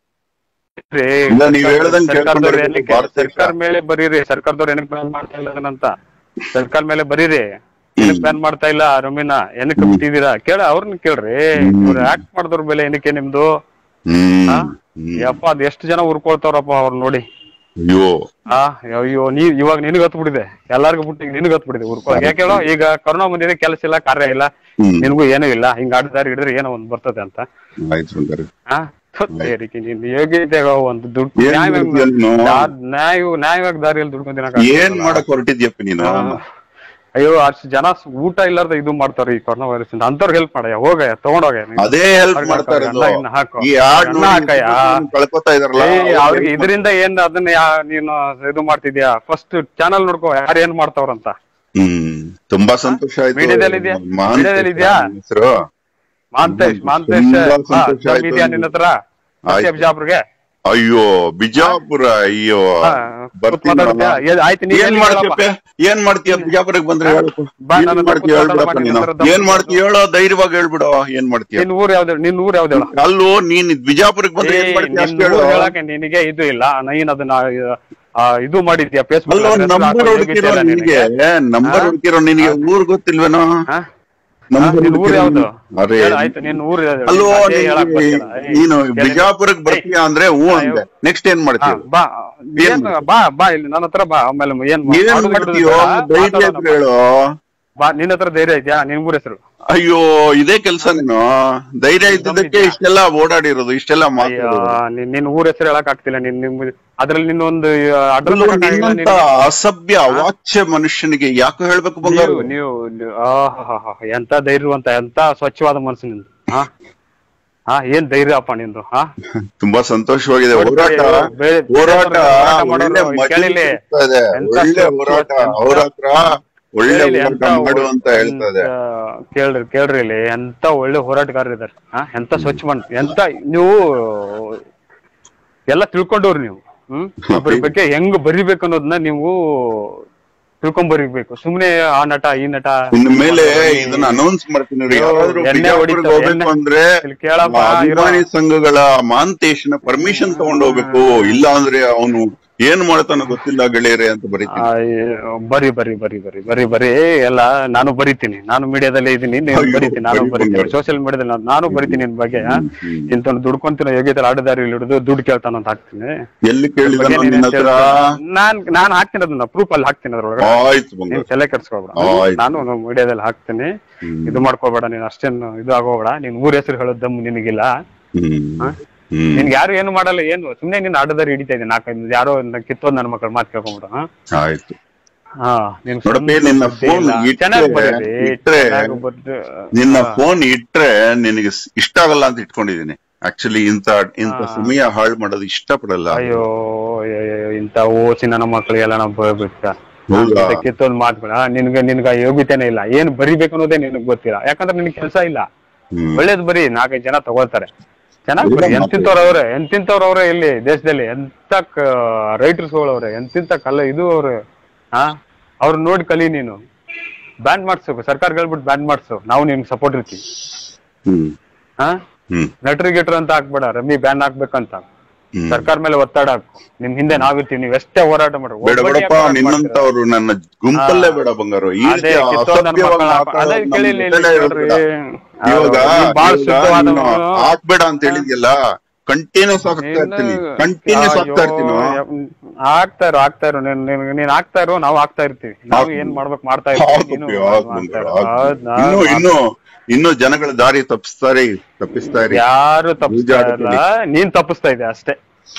Speaker 1: ರೇ,
Speaker 2: ಇಲ್ಲ, ನೀವ್ ಹೇಳ್ದಂಗ್
Speaker 1: ಸರ್ಕಾರದವ್ರು
Speaker 2: ಕೇಳ್ಕೊಂಡ್ರೆ
Speaker 1: ಏನಕ್ಕೆ-
Speaker 2: ಭಾರತ ದೇಶ.
Speaker 1: ಸರ್ಕಾರ ಮೇಲೆ ಬರೀರಿ ಸರ್ಕಾರದವ್ರು ಏನಕ್ಕೆ ಬ್ಯಾನ್ ಮಾಡ್ತಾ ಇಲ್ಲ ಅದನ್ನಂತ ಸರ್ಕಾರ ಮೇಲೆ ಬರೀರಿ ಏನಕ್ಕೆ ಬ್ಯಾನ್ ಮಾಡ್ತಾ ಇಲ್ಲ ರಮೀನ ಏನಕ್ಕೆ ಬಿಟ್ಟಿದೀರಾ ಕೇಳ ಅವ್ರನ್ನ ಕೇಳ್ರಿ ಇವ್ರು ಆಕ್ಟ್ ಮಾಡಿದವ್ರ ಮೇಲೆ ಏನಕ್ಕೆ ನಿಮ್ದು
Speaker 2: ಹ್ಮ್
Speaker 1: ಹಾ?
Speaker 2: ಹ್ಮ್.
Speaker 1: ಯಪ್ಪ ಅದ್ ಎಷ್ಟು ಜನ ಉರ್ಕೊಳ್ತಾವ್ರಪ್ಪ ಅವ್ರ ನೋಡಿ
Speaker 2: ಅಯ್ಯೋ
Speaker 1: ಆ ಅಯ್ಯೋ ನೀ ಇವಾಗ ನಿನಗ್ ಹತ್ ಬಿಟ್ಟಿದೆ ಎಲ್ಲಾರ್ಗು ಬಿಟ್ಟು ನಿನಗ್ ಹತ್ ಬಿಟ್ಟಿದೆ ಉರ್ಕೊಳಕ್ ಯಾಕೆ ಹೇಳೋ ಈಗ ಕರೋನಾ ಬಂದಿದೆ ಕೆಲಸ ಇಲ್ಲ ಕಾರ್ಯ ಇಲ್ಲ
Speaker 2: ಹ್ಮ್
Speaker 1: ನಿನಗೂ ಏನೂ ಇಲ್ಲ ಹಿಂಗ ಆಟದಾರಿ ಹಿಡಿದ್ರೆ ಏನೋ ಒಂದ್ ಬರ್ತದೆ ಅಂತ
Speaker 2: ಆಯ್ತು ಬಂಗಾರ
Speaker 1: ಆ ಏರಿಕೆ ನೀನ್ ಯೋಗ್ಯತೆ ಒಂದು ದುಡ್ಡು
Speaker 2: ಏನ್
Speaker 1: ನ್ಯಾಯವಾಗಿ
Speaker 2: ಮಾಡ್ತೀಯ ನೀನು?
Speaker 1: ನ್ಯಾಯ ನ್ಯಾಯವಾಗಿ ದಾರಿಯಲ್ಲಿ ದುಡ್ಕೊಂಡ್
Speaker 2: ಏನ್ ಮಾಡಕ್ ಹೊರಟಿದ್ಯಪ್ಪ ನೀನು
Speaker 1: ಅಯ್ಯೋ ಅಷ್ಟು ಜನ ಸ್- ಊಟ ಇಲ್ಲಾರ್ದ ಇದು ಮಾಡ್ತಾರೆ ಈ ಕೊರೋನಾ ವೈರಸ್ ಇಂದ ಅಂತವ್ರಿಗೆ ಹೆಲ್ಪ್ ಮಾಡಯ್ಯ ಹೋಗ ತಗೊಂಡೋಗ
Speaker 2: ಅದೇ ಹೆಲ್ಪ್
Speaker 1: ಅವ್ರಿಗೆ
Speaker 2: ಮಾಡ್ತಾ
Speaker 1: ಹಾಕು,
Speaker 2: ಇರೋದು
Speaker 1: ಅನ್ನ ಇನ್ನ ಹಾಕು.
Speaker 2: ಈ ಆಡ್
Speaker 1: ಅನ್ನ ಹಾಕಯ್ಯ.
Speaker 2: ಕಳ್ಕೊತಾ ಇದಾರಲ್ಲ
Speaker 1: ಅವ್ರಿಗೆ ಇದರಿಂದ ಏನ್ ಅದನ್ನ ಯಾ- ನೀನು ಇದು ಮಾಡ್ತಿದ್ಯಾ ಫಸ್ಟ್ ಚಾನಲ್ ನೋಡ್ಕೋ ಯಾರು ಏನ್ ಮಾಡ್ತಾವ್ರಂತ
Speaker 2: ಹ್ಮ್ ತುಂಬಾ ಸಂತೋಷ ಆಯ್ತು
Speaker 1: ಮೀಡಿಯಾದಲ್ಲಿ ಇದ್ಯಾ?
Speaker 2: ಮಹಾನ್
Speaker 1: ಮೀಡಿಯಾದಲ್ಲಿ ಇದ್ಯಾ?
Speaker 2: ನಿನ್ ಹೆಸರು
Speaker 1: ಮಾಂತೇಶ್ ಮಾಂತೇಶ್
Speaker 2: ತುಂಬಾ
Speaker 1: ಬಾ,
Speaker 2: ಸಂತೋಷ
Speaker 1: ದಮ್
Speaker 2: ಆಯ್ತು.
Speaker 1: ಇದೆಯಾ ನಿನ್ನ ಹತ್ರ
Speaker 2: ಆಯ್ತು.
Speaker 1: ಬಿಜಾಪುರ್ಗೆ
Speaker 2: ಅಯ್ಯೋ ಬಿಜಾಪುರ ಅಯ್ಯೋ
Speaker 1: ಹಾ,
Speaker 2: ಬರ್ತೀನಿ
Speaker 1: ಕೂತ್ ಮಾತಾಡ್ತೀಯಾ?
Speaker 2: ನಾನು.
Speaker 1: ಏ- ಆಯ್ತು ನೀನ್
Speaker 2: ಏನ್
Speaker 1: ಎಲ್ಲಿ
Speaker 2: ಮಾಡ್ತೀಯಪ್ಪ ಏನ್ ಮಾಡ್ತೀಯ ಬಿಜಾಪುರಕ್ಕೆ ಬಂದ್ರೆ ಹೇಳು
Speaker 1: ಬಾ,
Speaker 2: ಏನ್
Speaker 1: ನನ್ನ ಹತ್ರ
Speaker 2: ಮಾಡ್ತೀಯ
Speaker 1: ಕೂತ್
Speaker 2: ಹೇಳ್ಬಿಡಪ್ಪ
Speaker 1: ಮಾತಾಡು,
Speaker 2: ನೀನು
Speaker 1: ನಿನ್ನ ಹತ್ರ
Speaker 2: ಏನ್ ಮಾಡ್ತೀಯ ಹೇಳೋ ಧೈರ್ಯವಾಗಿ ಹೇಳ್ಬಿಡು ಏನ್ ಮಾಡ್ತೀಯ
Speaker 1: ನಿನ್ ಊರ್ ಯಾವ್ದು ನಿನ್ ಊರ್ ಯಾವ್ದು ಹೇಳು
Speaker 2: ಅಲ್ಲೋ ನೀನ್ ಬಿಜಾಪುರಕ್ಕೆ ಬಂದ್ರೆ ಏನ್
Speaker 1: ಏ,
Speaker 2: ಮಾಡ್ತೀಯ ಅಷ್ಟು
Speaker 1: ನಿನ್
Speaker 2: ಹೇಳು
Speaker 1: ಊರ್ ಹೇಳಕ್ಕೆ ನಿನಗೆ ಇದು ಇಲ್ಲ ನೀನ್ ಅದನ್ನ ಆ, ಇದು ಮಾಡಿದ್ಯಾ ಫೇಸ್ಬುಕ್
Speaker 2: ಅಲ್ಲೋ ನಂಬರ್ ಹುಡುಕಿರೋ ನಿನ್ಗೆ ನಂಬರ್ ಹುಡುಕಿರೋ ನಿನ್ಗೆ ಊರ್ ಗೊತ್ತಿಲ್ವೇನೋ ನಂಬರ್
Speaker 1: ನಿನ್ ಊರ್ ಯಾವ್ದು
Speaker 2: ಅರೆ
Speaker 1: ಹೇಳು, ಆಯ್ತು ನಿನ್ ಊರ್ ಯಾವ್ದು?
Speaker 2: ಅಲ್ಲೋ
Speaker 1: ಅದೇ ಹೇಳಕ್
Speaker 2: ನಿನ್ಗೆ
Speaker 1: ಬರ್ತಿಲ್ಲ. ಏಯ್,
Speaker 2: ನೀನು
Speaker 1: ಕೇಳಿ.
Speaker 2: ಬಿಜಾಪುರಕ್ಕೆ ಬರ್ತೀಯ ಅಂದ್ರೆ ಹ್ಞೂ ಅಂದೆ ನೆಕ್ಸ್ಟ್ ಏನ್
Speaker 1: ಹಾ,
Speaker 2: ಮಾಡ್ತೀಯ
Speaker 1: ಬಾ ಏನ್ ಬಾ ಬಾ ಇಲ್ಲಿ ನನ್ನ ಹತ್ರ ಬಾ ಆಮೇಲೆ ಏನ್ ಮಾ-
Speaker 2: ಏನ್
Speaker 1: ಮಾಡೋದು
Speaker 2: ಮಾಡ್ತೀಯೋ
Speaker 1: ಬಿಡೋದು ಬೇಡ,
Speaker 2: ಧೈರ್ಯ
Speaker 1: ಮಾತಾಡೋಣ.
Speaker 2: ಇದ್ರೆ ಹೇಳು
Speaker 1: ಬಾ ನಿನ್ನ ಹತ್ರ ಧೈರ್ಯ ಇದೆಯಾ ನಿನ್ ಊರ್ ಹೆಸರು
Speaker 2: ಅಯ್ಯೋ ಇದೇ ಕೆಲ್ಸ ನೀನು ಧೈರ್ಯ ಇದ್ದದಕ್ಕೆ ಇಷ್ಟೆಲ್ಲ ಓಡಾಡಿರೋದು ಇಷ್ಟೆಲ್ಲ
Speaker 1: ಅಯ್ಯೋ
Speaker 2: ಮಾತಾಡೋದು
Speaker 1: ನಿನ್- ನಿನ್ ಊರ್ ಹೆಸರು ಹೇಳಕ್ ಆಗ್ತಿಲ್ಲ ನಿನ್ ನಿಮ್ ಅದ್ರಲ್ಲಿ ನಿನ್ನೊಂದು
Speaker 2: ಅಲ್ಲೋ,
Speaker 1: ಅಡ್ರೆಸ್
Speaker 2: ನಿನ್ನಂತ ಅಸಭ್ಯ ವಾಚ್ಯ ಮನುಷ್ಯನಿಗೆ ಯಾಕೆ ಹೇಳ್ಬೇಕು ಬಂಗಾರ
Speaker 1: ನೀವು ನೀವು ನೀವು- ಆಹಾಹಾಹಾ, ಎಂತ ಧೈರ್ಯವಂತ ಎಂತ ಸ್ವಚ್ಛವಾದ ಮನಸ್ಸು ನಿಂದು ಹಾ ಹಾ ಏನ್ ಧೈರ್ಯ ಅಪ್ಪ ನಿಂದು ಹಾ
Speaker 2: ತುಂಬಾ ಸಂತೋಷವಾಗಿದೆ
Speaker 1: ನೋಡಿ,
Speaker 2: ಹೋರಾಟ
Speaker 1: ಬೇ-
Speaker 2: ಹೋರಾಟ
Speaker 1: ಹೋರಾಟ
Speaker 2: ಒಳ್ಳೆ
Speaker 1: ಮಾಡೋರು
Speaker 2: ಮಜಾ
Speaker 1: ಕೇಳಿಲ್ಲಿ.
Speaker 2: ಸಿಗ್ತಾ ಇದೆ.
Speaker 1: ಎಂತ
Speaker 2: ಒಳ್ಳೆ
Speaker 1: ಸ್ವಚ್ಛ-
Speaker 2: ಹೋರಾಟ
Speaker 1: ಎಂತ-
Speaker 2: ಅವ್ರ ಹತ್ರ ಒಳ್ಳೆ
Speaker 1: ಕೇಳಿ,
Speaker 2: ಹೋರಾಟ
Speaker 1: ಎಂತ
Speaker 2: ಮಾಡು ಅಂತ ಹೇಳ್ತಾ ಇದೆ
Speaker 1: ಎಂತ- ಕೇಳ್ರಿ ಕೇಳ್ರಿ ಇಲ್ಲಿ ಎಂತ ಒಳ್ಳೆ ಹೋರಾಟಗಾರರು ಇದಾರೆ ಹಾ ಎಂತ ಸ್ವಚ್ಛ ಮನ್ ಎಂತ ನೀವು ಎಲ್ಲ ತಿಳ್ಕೊಂಡವ್ರು ನೀವು ಹ್ಮ್ ಒಬ್ಬರ ಬಗ್ಗೆ ಹೆಂಗ್ ಬರಿಬೇಕು ಅನ್ನೋದನ್ನ ನೀವು ತಿಳ್ಕೊಂಡ್ ಬರಿಬೇಕು ಸುಮ್ನೆ ಆ ನಟ ಈ ನಟ
Speaker 2: ಇನ್ನು ಮೇಲೆ ಇದನ್ನ ಅನೌನ್ಸ್ ಮಾಡ್ತೀನಿ ನೋಡಿ.
Speaker 1: ಅಯ್ಯೋ,
Speaker 2: ಯಾರಾದ್ರೂ
Speaker 1: ಎಣ್ಣೆ
Speaker 2: ಬಿಜಾಪುರಕ್ಕೆ
Speaker 1: ಹೊಡಿತಾರೆ,
Speaker 2: ಹೋಗ್ಬೇಕು
Speaker 1: ಎಣ್ಣೆ.
Speaker 2: ಅಂದ್ರೆ
Speaker 1: ಇಲ್ಲಿ ಕೇಳಪ್ಪ,
Speaker 2: ಆ
Speaker 1: ಇರೋ.
Speaker 2: ಅಭಿಮಾನಿ ಸಂಘಗಳ ಮಾಂತೇಶನ ಪರ್ಮಿಷನ್ ತಗೊಂಡ್ ಹೋಗ್ಬೇಕು ಇಲ್ಲ ಅಂದ್ರೆ ಅವನು ಏನ್ ಮಾಡ್ತಾನೋ ಗೊತ್ತಿಲ್ಲ ಗೆಳೆಯರೇ ಅಂತ ಬರೀತೀನಿ
Speaker 1: ಆ, ಬರಿ ಬರಿ ಬರಿ ಬರಿ ಬರಿ ಬರಿ ಎಲ್ಲ ನಾನು ಬರಿತೀನಿ ನಾನು ಮೀಡಿಯಾದಲ್ಲಿ ಇದ್ದೀನಿ ನೀನು
Speaker 2: ಅಯ್ಯೋ,
Speaker 1: ಬರಿತೀನಿ ನಾನು
Speaker 2: ಬರಿ
Speaker 1: ಬರಿತೀನಿ
Speaker 2: ಬಂಗಾರ.
Speaker 1: ಸೋಷಿಯಲ್ ಮೀಡಿಯಾದಲ್ಲಿ ನಾನು- ನಾನು ಬರಿತೀನಿ ನಿನ್ ಬಗ್ಗೆ ಇಂತ ದುಡ್ಕೊಂತಿನ ಯೋಗ್ಯತೆ ಆಡದಾರಿ ಹಿಡಿದು ದುಡ್ಡು ಕೇಳ್ತಾನ ಅಂತ ಹಾಕ್ತೀನಿ
Speaker 2: ಎಲ್ಲಿ ಕೇಳಿದ
Speaker 1: ಬಗ್ಗೆ ನೀನ್
Speaker 2: ನಿನ್ನ
Speaker 1: ಏನ್
Speaker 2: ಹತ್ರ
Speaker 1: ಕೇಳ್ತೀಯ? ನಾನ್ ನಾನು ಹಾಕ್ತೀನಿ ಅದನ್ನ ಪ್ರೂಫ್ ಅಲ್ಲಿ ಹಾಕ್ತೀನಿ ಅದ್ರೊಳಗೆ
Speaker 2: ಆಯ್ತು ಬಂಗಾರ
Speaker 1: ನೀನ್ ತಲೆ ಕೆಡ್ಸ್ಕೊಬೇಡ
Speaker 2: ಆಯ್ತು.
Speaker 1: ನಾನು ಮೀಡಿಯಾದಲ್ಲಿ ಹಾಕ್ತೀನಿ
Speaker 2: ಹ್ಮ್.
Speaker 1: ಇದು ಮಾಡ್ಕೋಬೇಡ ನೀನ್ ಅಷ್ಟೇನು ಇದು ಆಗೋಬೇಡ ನೀನ್ ಊರ್ ಹೆಸರು ಹೇಳೋದ್ ದಮ್ ನಿನಗಿಲ್ಲ
Speaker 2: ಹ್ಮ್
Speaker 1: ಹಾ?
Speaker 2: ಹ್ಮ್
Speaker 1: ನಿನ್ಗೆ ಯಾರು ಏನು ಮಾಡಲ್ಲ ಏನು ಸುಮ್ನೆ ನೀನ್ ಆಡದಾರಿ ಹಿಡಿತಾ ಇದ್ದೀನಿ ನಾಲ್ಕೈದು ಯಾರೋ ಒಂದ್ ಕಿತ್ತೋದ್ ನನ್ನ ಮಕ್ಕಳು ಮಾತು ಕೇಳ್ಕೊಂಬಿಡು ಹಾ
Speaker 2: ಆಯ್ತು
Speaker 1: ಹಾ ನೀನ್
Speaker 2: ನೋಡಪ್ಪಿ,
Speaker 1: ಸ್ವಂತ
Speaker 2: ನಿನ್ನ
Speaker 1: ಸುದ್ದಿ
Speaker 2: phone
Speaker 1: ಇಲ್ಲ.
Speaker 2: ಇಟ್ರೆ-
Speaker 1: ಚೆನ್ನಾಗ್ ಬರೀರಿ,
Speaker 2: ಇಟ್ರೆ
Speaker 1: ಚೆನ್ನಾಗ್ ಬರ್ದು-
Speaker 2: ನಿನ್ನ
Speaker 1: ಹಾ.
Speaker 2: ಫೋನ್ ಇಟ್ರೆ ನಿನಗೆ ಸ್- ಇಷ್ಟ ಆಗಲ್ಲ ಅಂತ ಇಟ್ಕೊಂಡಿದೀನಿ ಆಕ್ಚುಲಿ ಇಂತ ಇಂತ
Speaker 1: ಹಾ.
Speaker 2: ಸಮಯ ಹಾಳು ಮಾಡೋದು ಇಷ್ಟಪಡಲ್ಲ
Speaker 1: ಅಯ್ಯೋ ಅಯ್ಯೋ, ಇಂತ ಓಸಿ ನನ್ನ ಮಕ್ಕಳಿಗೆಲ್ಲ ನಾವು ಬರ್ಬಿಟ್ಟ
Speaker 2: ಹೌದಾ?
Speaker 1: ಕಿತ್ತೊಂದ್ ಮಾತುಗಳ ನಿನ್ಗೆ ನಿನ್ಗ ಯೋಗ್ಯತೆನೇ ಇಲ್ಲ ಏನ್ ಬರಿಬೇಕು ಅನ್ನೋದೇ ನಿನಗ್ ಗೊತ್ತಿಲ್ಲ ಯಾಕಂದ್ರೆ ನಿನ್ಗೆ ಕೆಲಸ ಇಲ್ಲ
Speaker 2: ಹ್ಮ್.
Speaker 1: ಒಳ್ಳೇದ್ ಬರಿ ನಾಲ್ಕೈದು ಜನ ತಗೊಳ್ತಾರೆ ಚೆನ್ನಾಗ್ ಬರಿ
Speaker 2: ಇಲ್ಲ
Speaker 1: ಎಂತಿಂತವ್ರ ಅವ್ರೆ ಎಂತಿಂತವ್ರ ಅವ್ರೆ ಇಲ್ಲಿ ದೇಶದಲ್ಲಿ ಎಂತ ರೈಟರ್ಸ್ ಅವ್ರೆ ಎಂತಿಂತ ಕಲ್ಲ ಇದು ಅವ್ರೆ ಹಾ ಅವ್ರ ನೋಡಿ ಕಲಿ ನೀನು ಬ್ಯಾನ್ ಮಾಡ್ಸು ಸರ್ಕಾರ ಹೇಳ್ಬಿಟ್ಟು ಬ್ಯಾನ್ ಮಾಡ್ಸು ನಾವು ನಿನ್ಗೆ ಸಪೋರ್ಟ್ ಇರ್ತೀವಿ
Speaker 2: ಹ್ಮ್
Speaker 1: ಹಾ
Speaker 2: ಹ್ಮ್
Speaker 1: ನಟರು ಗಿಟ್ರು ಅಂತ ಹಾಕ್ಬೇಡ ರಮ್ಮಿ ಬ್ಯಾನ್ ಹಾಕ್ಬೇಕಂತ
Speaker 2: ಹ್ಮ್.
Speaker 1: ಸರ್ಕಾರ ಮೇಲೆ ಒತ್ತಡ ಹಾಕು ನಿಮ್ ಹಿಂದೆ ನಾವಿರ್ತೀವಿ ನೀವ್ ಎಷ್ಟೇ ಹೋರಾಟ ಮಾಡ್ರಿ
Speaker 2: ಬೇಡ
Speaker 1: ಒಬ್ಬನೇ
Speaker 2: ಬೇಡಪ್ಪ
Speaker 1: ಯಾಕೆ ಹೋರಾಟ ಮಾಡ್ತೀರ?
Speaker 2: ನಿನ್ನಂತವ್ರು ನನ್ನ ಗುಂಪಲ್ಲೇ ಬೇಡ ಬಂಗಾರು ಈ
Speaker 1: ಅದೇ
Speaker 2: ರೀತಿ
Speaker 1: ಕಿತ್ತೋದ್ ನನ್
Speaker 2: ಅಸಭ್ಯವಾಗಿ
Speaker 1: ಮಕ್ಕಳ
Speaker 2: ಮಾತಾಡೋದು
Speaker 1: ಅದೇ
Speaker 2: ನಮ್ಮ
Speaker 1: ಕೇಳಿಲ್ಲ ಇಲ್ಲಿ
Speaker 2: ಜೊತೆಲೇ
Speaker 1: ನೋಡ್ರಿ.
Speaker 2: ಇರೋದಿಲ್ಲ. ಇವಾಗ
Speaker 1: ನೀವ್ ಬಾಳ್
Speaker 2: ಇವಾಗ
Speaker 1: ಶುದ್ಧವಾದವನು.
Speaker 2: ನೀನು ಹಾಕ್ಬೇಡ ಅಂತ ಹೇಳಿದ್ಯಲ್ಲ ಕಂಟಿನ್ಯೂಸ್ ಆಗ್ತಾ ಇರ್ತೀನಿ ಕಂಟಿನ್ಯೂಸ್ ಆಗ್ತಾ ಇರ್ತೀನಿ
Speaker 1: ಆಗ್ತಾ ಇರೋ ಆಗ್ತಾ ಇರೋ ನೀನ್ ನೀನ್- ನೀನ್ ಆಗ್ತಾ ಇರೋ ನಾವು ಆಗ್ತಾ ಇರ್ತೀವಿ ನಾವು
Speaker 2: ಹಾಕು.
Speaker 1: ಏನ್ ಮಾಡ್ಬೇಕು ಮಾಡ್ತಾ ಇರ್ತೀವಿ ನೀನು
Speaker 2: ಹಾಕು, ಹಾಕು
Speaker 1: ಮಾಡ್ತಾ
Speaker 2: ಬಂಗಾರು,
Speaker 1: ಇರು.
Speaker 2: ಹಾಕು.
Speaker 1: ಹೌದ್ ನಾ-
Speaker 2: ಇನ್ನು ಇನ್ನು ಇನ್ನು ಜನಗಳ ದಾರಿ ತಪ್ಪಿಸ್ತಾರೆ ತಪ್ಪಿಸ್ತಾ ಇರಿ
Speaker 1: ಯಾರು ತಪ್ಪಿಸ್ತಾ
Speaker 2: ಈಜಾಡ್ಬೇಡಿ.
Speaker 1: ಇಲ್ಲ ನೀನ್ ತಪ್ಪಿಸ್ತಾ ಇದೆ ಅಷ್ಟೇ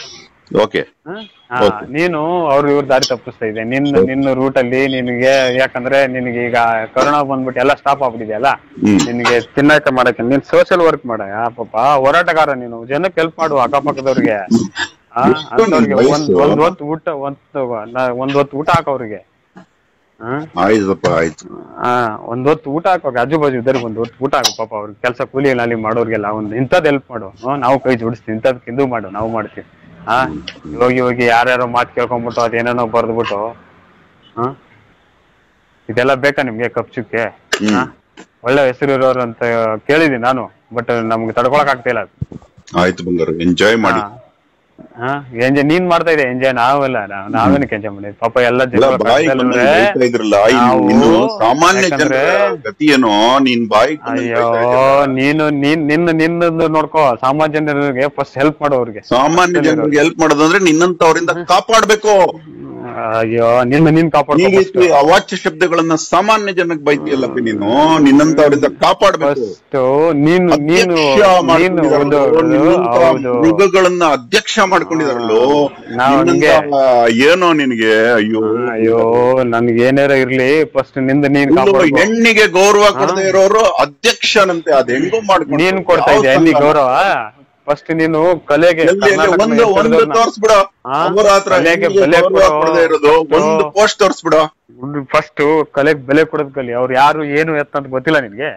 Speaker 2: ಓಕೆ
Speaker 1: ಹ? ಹಾ,
Speaker 2: Okay.
Speaker 1: ನೀನು ಅವ್ರು ಇವ್ರ ದಾರಿ ತಪ್ಪಿಸ್ತಾ ಇದೆ ನಿನ್ನ ನಿನ್ನ ರೂಟ್ ಅಲ್ಲಿ ನಿನಗೆ ಯಾಕಂದ್ರೆ ನಿನಗೆ ಈಗ ಕೊರೋನಾ ಬಂದ್ಬಿಟ್ಟು ಎಲ್ಲ ಸ್ಟಾಪ್ ಆಗ್ಬಿಟ್ಟಿದೆಯಲ್ಲ
Speaker 2: ಹ್ಮ್
Speaker 1: ನಿನಗೆ ತಿನ್ನಕ್ಕೆ ಮಾಡಕ್ಕೆ ನೀನ್ ಸೋಷಿಯಲ್ ವರ್ಕ್ ಮಾಡ ಪಾಪ ಹೋರಾಟಗಾರ ನೀನು ಜನಕ್ಕೆ ಹೆಲ್ಪ್ ಮಾಡು ಅಕ್ಕಪಕ್ಕದವ್ರಿಗೆ ಆ,
Speaker 2: ಎಷ್ಟು
Speaker 1: ಅಂಥವ್ರಿಗೆ
Speaker 2: ನಿನ್
Speaker 1: ಒಂದ್
Speaker 2: ವಯಸ್ಸು?
Speaker 1: ಒಂದ್ ಹೊತ್ತು ಊಟ ಒಂದ್ ನ- ಒಂದ್ ಹೊತ್ತು ಊಟ ಹಾಕವ್ರಿಗೆ ಹಾ
Speaker 2: ಆಯ್ತಪ್ಪ ಆಯ್ತು
Speaker 1: ಆ, ಒಂದ್ ಹೊತ್ತು ಊಟ ಹಾಕೋಕೆ ಆಜು ಬಾಜು ಇದ್ದರಿಗೆ ಒಂದ್ ಹೊತ್ತು ಊಟ ಹಾಕು ಪಾಪ ಅವ್ರಿಗೆ ಕೆಲಸ ಕೂಲಿ ಅಲ್ಲಿ ಮಾಡೋರ್ಗೆಲ್ಲ ಒಂದ್ ಇಂಥದ್ ಹೆಲ್ಪ್ ಮಾಡು ಹ್ಮ್, ನಾವು ಕೈ ಜೋಡಿಸ್ತೀವಿ ಇಂಥದಕ್ಕೆ ಇದು ಮಾಡು ನಾವು ಮಾಡ್ತೀವಿ ಹಾ ಹೋಗಿ ಹೋಗಿ ಯಾರ್ಯಾರೋ ಮಾತು ಕೇಳ್ಕೊಂಡ್ಬಿಟ್ಟು ಅದೇನೇನೋ ಬರ್ದ್ಬಿಟ್ಟು ಹಾ ಇದೆಲ್ಲ ಬೇಕಾ ನಿಮ್ಗೆ ಕಪ್ಚುಕ್ಕೆ ಹಾ ಒಳ್ಳೆ ಹೆಸರು ಇರೋರು ಅಂತ ಕೇಳಿದೀನಿ ನಾನು ಬಟ್ ನಮ್ಗೆ ತಡ್ಕೊಳಕ್ ಆಗ್ತಾ ಇಲ್ಲ ಅದು.
Speaker 2: ಆಯ್ತು ಬಂಗಾರು ಎಂಜಾಯ್ ಮಾಡಿ
Speaker 1: ಹಾ. ಹಾ ಎಂಜಾಯ್ ನೀನ್ ಮಾಡ್ತಾ ಇದ್ದೆ ಎಂಜಾಯ್ ನಾವೆಲ್ಲ ನಾವ್- ನಾವೇನಕ್ಕೆ ಎಂಜಾಯ್ ಮಾಡಿದ್ವಿ ಪಾಪ ಎಲ್ಲ
Speaker 2: ಇಲ್ಲ
Speaker 1: ಜನ
Speaker 2: ಬಾಯಿ ಬಂದಂಗೆ ಬೈತಾ ಇದ್ರಲ್ಲ ಇನ್ನು-
Speaker 1: ನಾವು-
Speaker 2: ಇನ್ನು ಸಾಮಾನ್ಯ ಜನರ
Speaker 1: ಯಾಕಂದ್ರೆ-
Speaker 2: ಗತಿ ಏನೋ ನೀನ್ ಬಾಯಿ ಬಂದಂಗೆ
Speaker 1: ಅಯ್ಯೋ
Speaker 2: ಬೈತಾ ಇದೀಯಲ್ಲ.
Speaker 1: ನೀನು ನೀನ್ ನಿನ್ನ ನಿನ್ನದು ನೋಡ್ಕೋ ಸಾಮಾನ್ಯ ಜನರಿಗೆ ಫಸ್ಟ್ ಹೆಲ್ಪ್ ಮಾಡೋ ಅವ್ರಿಗೆ
Speaker 2: ಸಾಮಾನ್ಯ ಜನರಿಗೆ ಹೆಲ್ಪ್ ಮಾಡೋದಂದ್ರೆ ನಿನ್ನಂತವರಿಂದ ಕಾಪಾಡ್ಬೇಕು
Speaker 1: ಅಯ್ಯೋ ನಿನ್ನ ನೀನ್
Speaker 2: ಈ
Speaker 1: ಕಾಪಾಡ್ಕೋ
Speaker 2: ರೀತಿ ಅವಾಚ್ಯ ಶಬ್ದಗಳನ್ನ ಸಾಮಾನ್ಯ ಜನಕ್ಕೆ ಬೈತಿಯಲ್ಲಪ್ಪ ನೀನು ನಿನ್ನಂತವರಿಂದ ಕಾಪಾಡ್ಬೇಕು
Speaker 1: ಫಸ್ಟ್ ನೀನು ನೀನು
Speaker 2: ಅಧ್ಯಕ್ಷ
Speaker 1: ನೀನು ಹೌದು
Speaker 2: ಮಾಡ್ಕೊಂಡಿದಾರಲ್ಲೋ, ನಿನ್ನಂತ
Speaker 1: ಹೌದು
Speaker 2: ಮೃಗಗಳನ್ನ ಅಧ್ಯಕ್ಷ ಮಾಡ್ಕೊಂಡಿದಾರಲ್ಲೋ
Speaker 1: ನಾವು
Speaker 2: ನಿನ್ನಂತ
Speaker 1: ಹಂಗೆ-
Speaker 2: ಏನೋ ನಿನಗೆ ಅಯ್ಯೋ
Speaker 1: ಅಯ್ಯೋ ನನ್ಗೆ ಏನಾರ ಇರ್ಲಿ ಫಸ್ಟ್ ನಿಂದ ನೀನ್
Speaker 2: ಇನ್ನು
Speaker 1: ಕಾಪಾಡ್ಕೋ
Speaker 2: ಹೆಣ್ಣಿಗೆ ಗೌರವ ಕೊಡದೆ ಇರೋರು ಅಧ್ಯಕ್ಷನಂತೆ ಅದ್ ಹೆಂಗೋ ಮಾಡ್ಕೊಂಡು
Speaker 1: ನೀನ್ ಕೊಡ್ತಾ
Speaker 2: ಯಾವ
Speaker 1: ಇದ್ದೆ ಹೆಣ್ಣಿ
Speaker 2: ಸಂಘ?
Speaker 1: ಗೌರವ ಫಸ್ಟ್ ನೀನು ಕಲೆಗೆ
Speaker 2: ಎಲ್ಲಿ ಎಲ್ಲಿ
Speaker 1: ಕರ್ನಾಟಕದ
Speaker 2: ಒಂದು ಒಂದು
Speaker 1: ಹೆಸರನ್ನ-
Speaker 2: ತೋರ್ಸ್ಬಿಡ
Speaker 1: ಹಾ?
Speaker 2: ಅವರ ಹತ್ರ
Speaker 1: ಕಲೆಗೆ
Speaker 2: ಹೆಣ್ಣಿಗೆ
Speaker 1: ಬೆಲೆ
Speaker 2: ಗೌರವ
Speaker 1: ಕೊಡು.
Speaker 2: ಕೊಡದೆ ಇರೋದು ಒಂದು ಪೋಸ್ಟ್ ತೋರ್ಸ್ಬಿಡ
Speaker 1: ಫಸ್ಟ್ ಕಲೆಗ್ ಬೆಲೆ ಕೊಡೋದ್ ಕಲಿ ಅವ್ರು ಯಾರು ಏನು ಎತ್ತ ಅಂತ ಗೊತ್ತಿಲ್ಲ ನಿನ್ಗೆ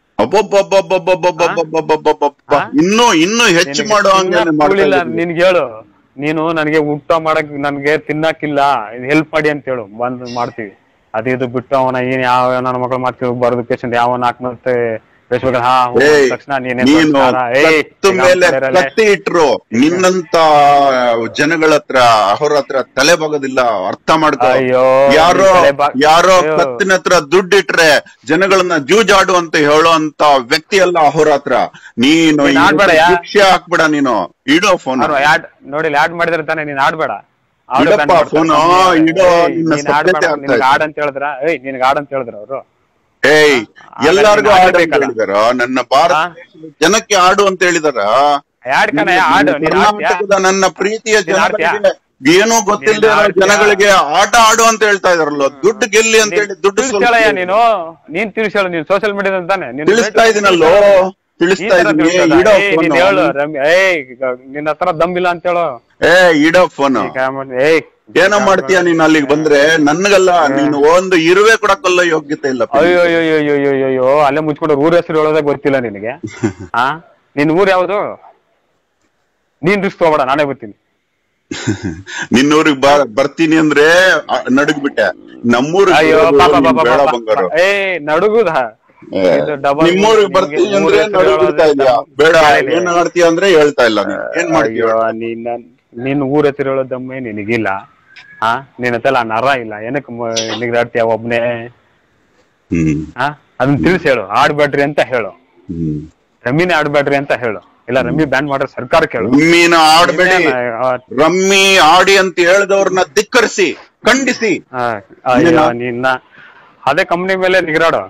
Speaker 2: ಅಬ್ಬಬ್ಬಬ್ಬಬ್ಬಬ್ಬಬ್ಬಬ್ಬಬ್ಬಬ್ಬಬ್ಬ.
Speaker 1: ಹಾ?
Speaker 2: ಇನ್ನು ಇನ್ನು ಹೆಚ್ಚು
Speaker 1: ನಿನಗೆ
Speaker 2: ಮಾಡೋ ಹಂಗೆ
Speaker 1: ತಿನ್ನಕ್
Speaker 2: ಮಾಡ್ತಾ
Speaker 1: ಕೂಲಿಲ್ಲ
Speaker 2: ಇದ್ದೀನಿ.
Speaker 1: ನಿನ್ಗೆ ಹೇಳು ನೀನು ನನಗೆ ಊಟ ಮಾಡಕ್ ನನ್ಗೆ ತಿನ್ನಕ್ಕಿಲ್ಲ ಹೆಲ್ಪ್ ಮಾಡಿ ಅಂತ ಹೇಳು ಬಂದ್ ಮಾಡ್ತೀವಿ ಅದು ಇದು ಬಿಟ್ಟು ಅವನ ಏನ್ ಯಾವ ನನ್ನ ಮಕ್ಳು ಮಾಡ್ತೀವಿ ಬರೋದು ಪೇಷಂಟ್ ಯಾವ ನಾಲ್ಕು ಮತ್ತೆ ಫೇಸ್ಬುಕ್ ಹಾ ಹೋಗ್ ಬಂದ್
Speaker 2: ಏಯ್,
Speaker 1: ತಕ್ಷಣ ನೀನೇನ್
Speaker 2: ನೀನು
Speaker 1: ಸಂಸ್ಕಾರ? ಏಯ್,
Speaker 2: ಕತ್ತು
Speaker 1: ಈಗ
Speaker 2: ಮೇಲೆ
Speaker 1: ಅವ್ರ ಕಡೆಯಲ್ಲೇ-
Speaker 2: ಕತ್ತಿ ಇಟ್ರು ನಿನ್ನಂತ ಜನಗಳ ಹತ್ರ ಅವ್ರ ಹತ್ರ ತಲೆ ಬಗೋದಿಲ್ಲ ಅರ್ಥ ಮಾಡ್ಕೋ
Speaker 1: ಅಯ್ಯೋ
Speaker 2: ಯಾರೋ
Speaker 1: ನಿನ್ ತಲೆ ಬಾ-
Speaker 2: ಯಾರೋ
Speaker 1: ಅಯ್ಯೋ.
Speaker 2: ಕತ್ತಿನ ಹತ್ರ ದುಡ್ಡಿಟ್ರೆ ಜನಗಳನ್ನ ಜೂಜಾಡು ಅಂತ ಹೇಳೋ ಅಂತ ವ್ಯಕ್ತಿ ಅಲ್ಲ ಅವ್ರ ಹತ್ರ ನೀನು
Speaker 1: ನೀನ್ ಆಡ್ಬೇಡ, ಯಾ-
Speaker 2: ಶಿಕ್ಷೆ ಹಾಕ್ಬೇಡ ನೀನು ಇಡೋ ಫೋನ್
Speaker 1: ಅವ್ರು ಆಡ್ ನೋಡಿ ಆಡ್ ಮಾಡಿದ್ರೆ ತಾನೇ ನೀನ್ ಆಡ್ಬೇಡ ಆಡು
Speaker 2: ಇಡಪ್ಪ
Speaker 1: ban ಮಾಡ್ತಾರೆ.
Speaker 2: phone,
Speaker 1: ಏಯ್,
Speaker 2: ಇಡು, ನಿನ್ನ
Speaker 1: ನೀನ್ ಆಡ್ಬೇಡ,
Speaker 2: ಸಭ್ಯತೆ ಅರ್ಥ
Speaker 1: ನಿನಗ್
Speaker 2: ಆಯ್ತು.
Speaker 1: ಆಡ್ ಅಂತ ಹೇಳಿದ್ರ ಏಯ್ ನಿನಗ್ ಆಡ್ ಅಂತ ಹೇಳಿದ್ರ ಅವರು
Speaker 2: ಏಯ್ ಎಲ್ಲಾರ್ಗು
Speaker 1: ನೀನ್
Speaker 2: ಆಡು ಅಂತ
Speaker 1: ಆಡ್ಬೇಕಲ್ಲ.
Speaker 2: ಹೇಳಿದಾರ ನನ್ನ ಭಾರತ
Speaker 1: ಹಾ?
Speaker 2: ದೇಶದ ಜನಕ್ಕೆ ಆಡು ಅಂತ ಹೇಳಿದಾರ
Speaker 1: ಆಡ್ ಕಣ ಆಡು ನೀನ್ ಆಡ್ತೀಯಾ
Speaker 2: ಕರ್ನಾಟಕದ ನನ್ನ ಪ್ರೀತಿಯ
Speaker 1: ನೀನ್ ಆಡ್ತೀಯಾ?
Speaker 2: ಜನಗಳಿಗೆ ಏನೂ ಗೊತ್ತಿಲ್ಲದೆ
Speaker 1: ನೀನ್ ಆಡ್ತೀಯಾ?
Speaker 2: ಜನಗಳಿಗೆ ಆಟ ಆಡು ಅಂತ ಹೇಳ್ತಾ ಇದಾರಲ್ಲ ದುಡ್ಡು ಗೆಲ್ಲಿ ಅಂತ ಹೇಳಿ ದುಡ್ಡು ಸ್ವಲ್ಪ
Speaker 1: ತಿಳಿಸ್ತಾಳಯ್ಯ ನೀನು ನೀನ್ ತಿಳಿಸೇಳು ನೀನ್ ಸೋಷಿಯಲ್ ಮೀಡಿಯಾದ ತಾನೆ ನೀನು
Speaker 2: ತಿಳಿಸ್ತಾ ಇದೀನಲ್ಲೋ
Speaker 1: ಈ
Speaker 2: ತಿಳಿಸ್ತಾ
Speaker 1: ತರ
Speaker 2: ಇದೀನಿ
Speaker 1: ತಿಳ್ಸೋದಾ?
Speaker 2: ಇಡೋ
Speaker 1: ಏಯ್,
Speaker 2: ಫೋನ್
Speaker 1: ನೀನ್ ಹೇಳು ರಮ್ಯ ಏಯ್ ಈಗ ನಿನ್ನ ಹತ್ರ ದಮ್ಮಿಲ್ಲ ಅಂತ ಹೇಳು
Speaker 2: ಏ ಇಡೋ ಫೋನ್
Speaker 1: ಈಗ ಆಮೇಲೆ, ಏಯ್
Speaker 2: ಏನೋ ಮಾಡ್ತೀಯ ನೀನ್ ಅಲ್ಲಿಗೆ ಬಂದ್ರೆ ನನ್ಗಲ್ಲ ನೀನು ಒಂದು ಇರುವೆ ಕೊಡಕ್ಕಲ್ಲ ಯೋಗ್ಯತೆ ಇಲ್ಲ
Speaker 1: ಅಯ್ಯೋ ಅಯ್ಯೋ ಅಯ್ಯೋ ಅಯ್ಯೋ ಅಯ್ಯೋ ಅಯ್ಯೋ ಅಲ್ಲೇ ಮುಚ್ಕೊಂಡು ಊರ ಹೆಸರು ಹೇಳೋದೇ ಗೊತ್ತಿಲ್ಲ ನಿನಗೆ ಆ ನಿನ್ ಊರ್ ಯಾವ್ದು ನೀನ್ ರಿಸ್ಕ್ ತಗೋಬೇಡ ನಾನೇ ಬರ್ತೀನಿ
Speaker 2: ನಿನ್ನೂರಿಗೆ ಬಾ ಬರ್ತೀನಿ ಅಂದ್ರೆ ಆ, ನಡುಗ್ಬಿಟ್ಟೆ ನಮ್ಮೂರಿಗೆ
Speaker 1: ಅಯ್ಯೋ
Speaker 2: ಬರೋದು
Speaker 1: ಪಾಪ
Speaker 2: ನೀನ್
Speaker 1: ಪಾಪ
Speaker 2: ಬೇಡ
Speaker 1: ಪಾಪ
Speaker 2: ಬಂಗಾರು
Speaker 1: ಏ ನಡುಗುದ
Speaker 2: ಏ,
Speaker 1: ಇದು double
Speaker 2: ನಿಮ್ಮೂರಿಗೆ
Speaker 1: ನಿಮ್ಗೆ
Speaker 2: ಬರ್ತೀನಿ
Speaker 1: ಊರ್
Speaker 2: ಅಂದ್ರೆ
Speaker 1: ಹೆಸರು
Speaker 2: ನಡುಗ್ಬಿಡ್ತಾ
Speaker 1: ಹೇಳೋದು
Speaker 2: ಇದ್ಯಾ ಬೇಡ
Speaker 1: ಕೇಳಿದೆ.
Speaker 2: ಏನ್ ಆಡ್ತೀಯ ಅಂದ್ರೆ ಹೇಳ್ತಾ ಇಲ್ಲ ನೀನ್ ಏನ್ ಮಾಡ್ತೀಯ
Speaker 1: ಅಯ್ಯೋ ನೀನ್ ನನ್- ನಿನ್ ಊರ ಹತ್ರ ಹೇಳೋ ದಮ್ಮೆ ನಿನಗಿಲ್ಲ ಹಾ ನಿನ್ನ ಹತ್ರ ಆ ನರ ಇಲ್ಲ ಏನಕ್ಕೆ ನಿಗ್ರಾಡ್ತೀಯ ಒಬ್ನೇ
Speaker 2: ಹ್ಮ್
Speaker 1: ಹಾ ಅದನ್ನ ತಿಳಿಸಿ ಹೇಳು ಆಡ್ಬೇಡ್ರಿ ಅಂತ ಹೇಳು
Speaker 2: ಹ್ಮ್
Speaker 1: ರಮ್ಮಿನೇ ಆಡ್ಬೇಡ್ರಿ ಅಂತ ಹೇಳು ಇಲ್ಲ ರಮ್ಮಿ ಬ್ಯಾನ್ ಮಾಡ್ರೆ ಸರ್ಕಾರಕ್ಕೆ ಹೇಳು
Speaker 2: ರಮ್ಮಿನ ಆಡ್ಬೇಡಿ
Speaker 1: ಇನ್ನೇನ್, ಆ,
Speaker 2: ರಮ್ಮಿ ಆಡಿ ಅಂತ ಹೇಳ್ದವ್ರನ್ನ ಧಿಕ್ಕರಿಸಿ ಖಂಡಿಸಿ
Speaker 1: ಆ, ಅಯ್ಯೋ ನಿನ್ನ ಅದೇ ಕಂಪ್ನಿ ಮೇಲೆ ನಿಗ್ರಾಡು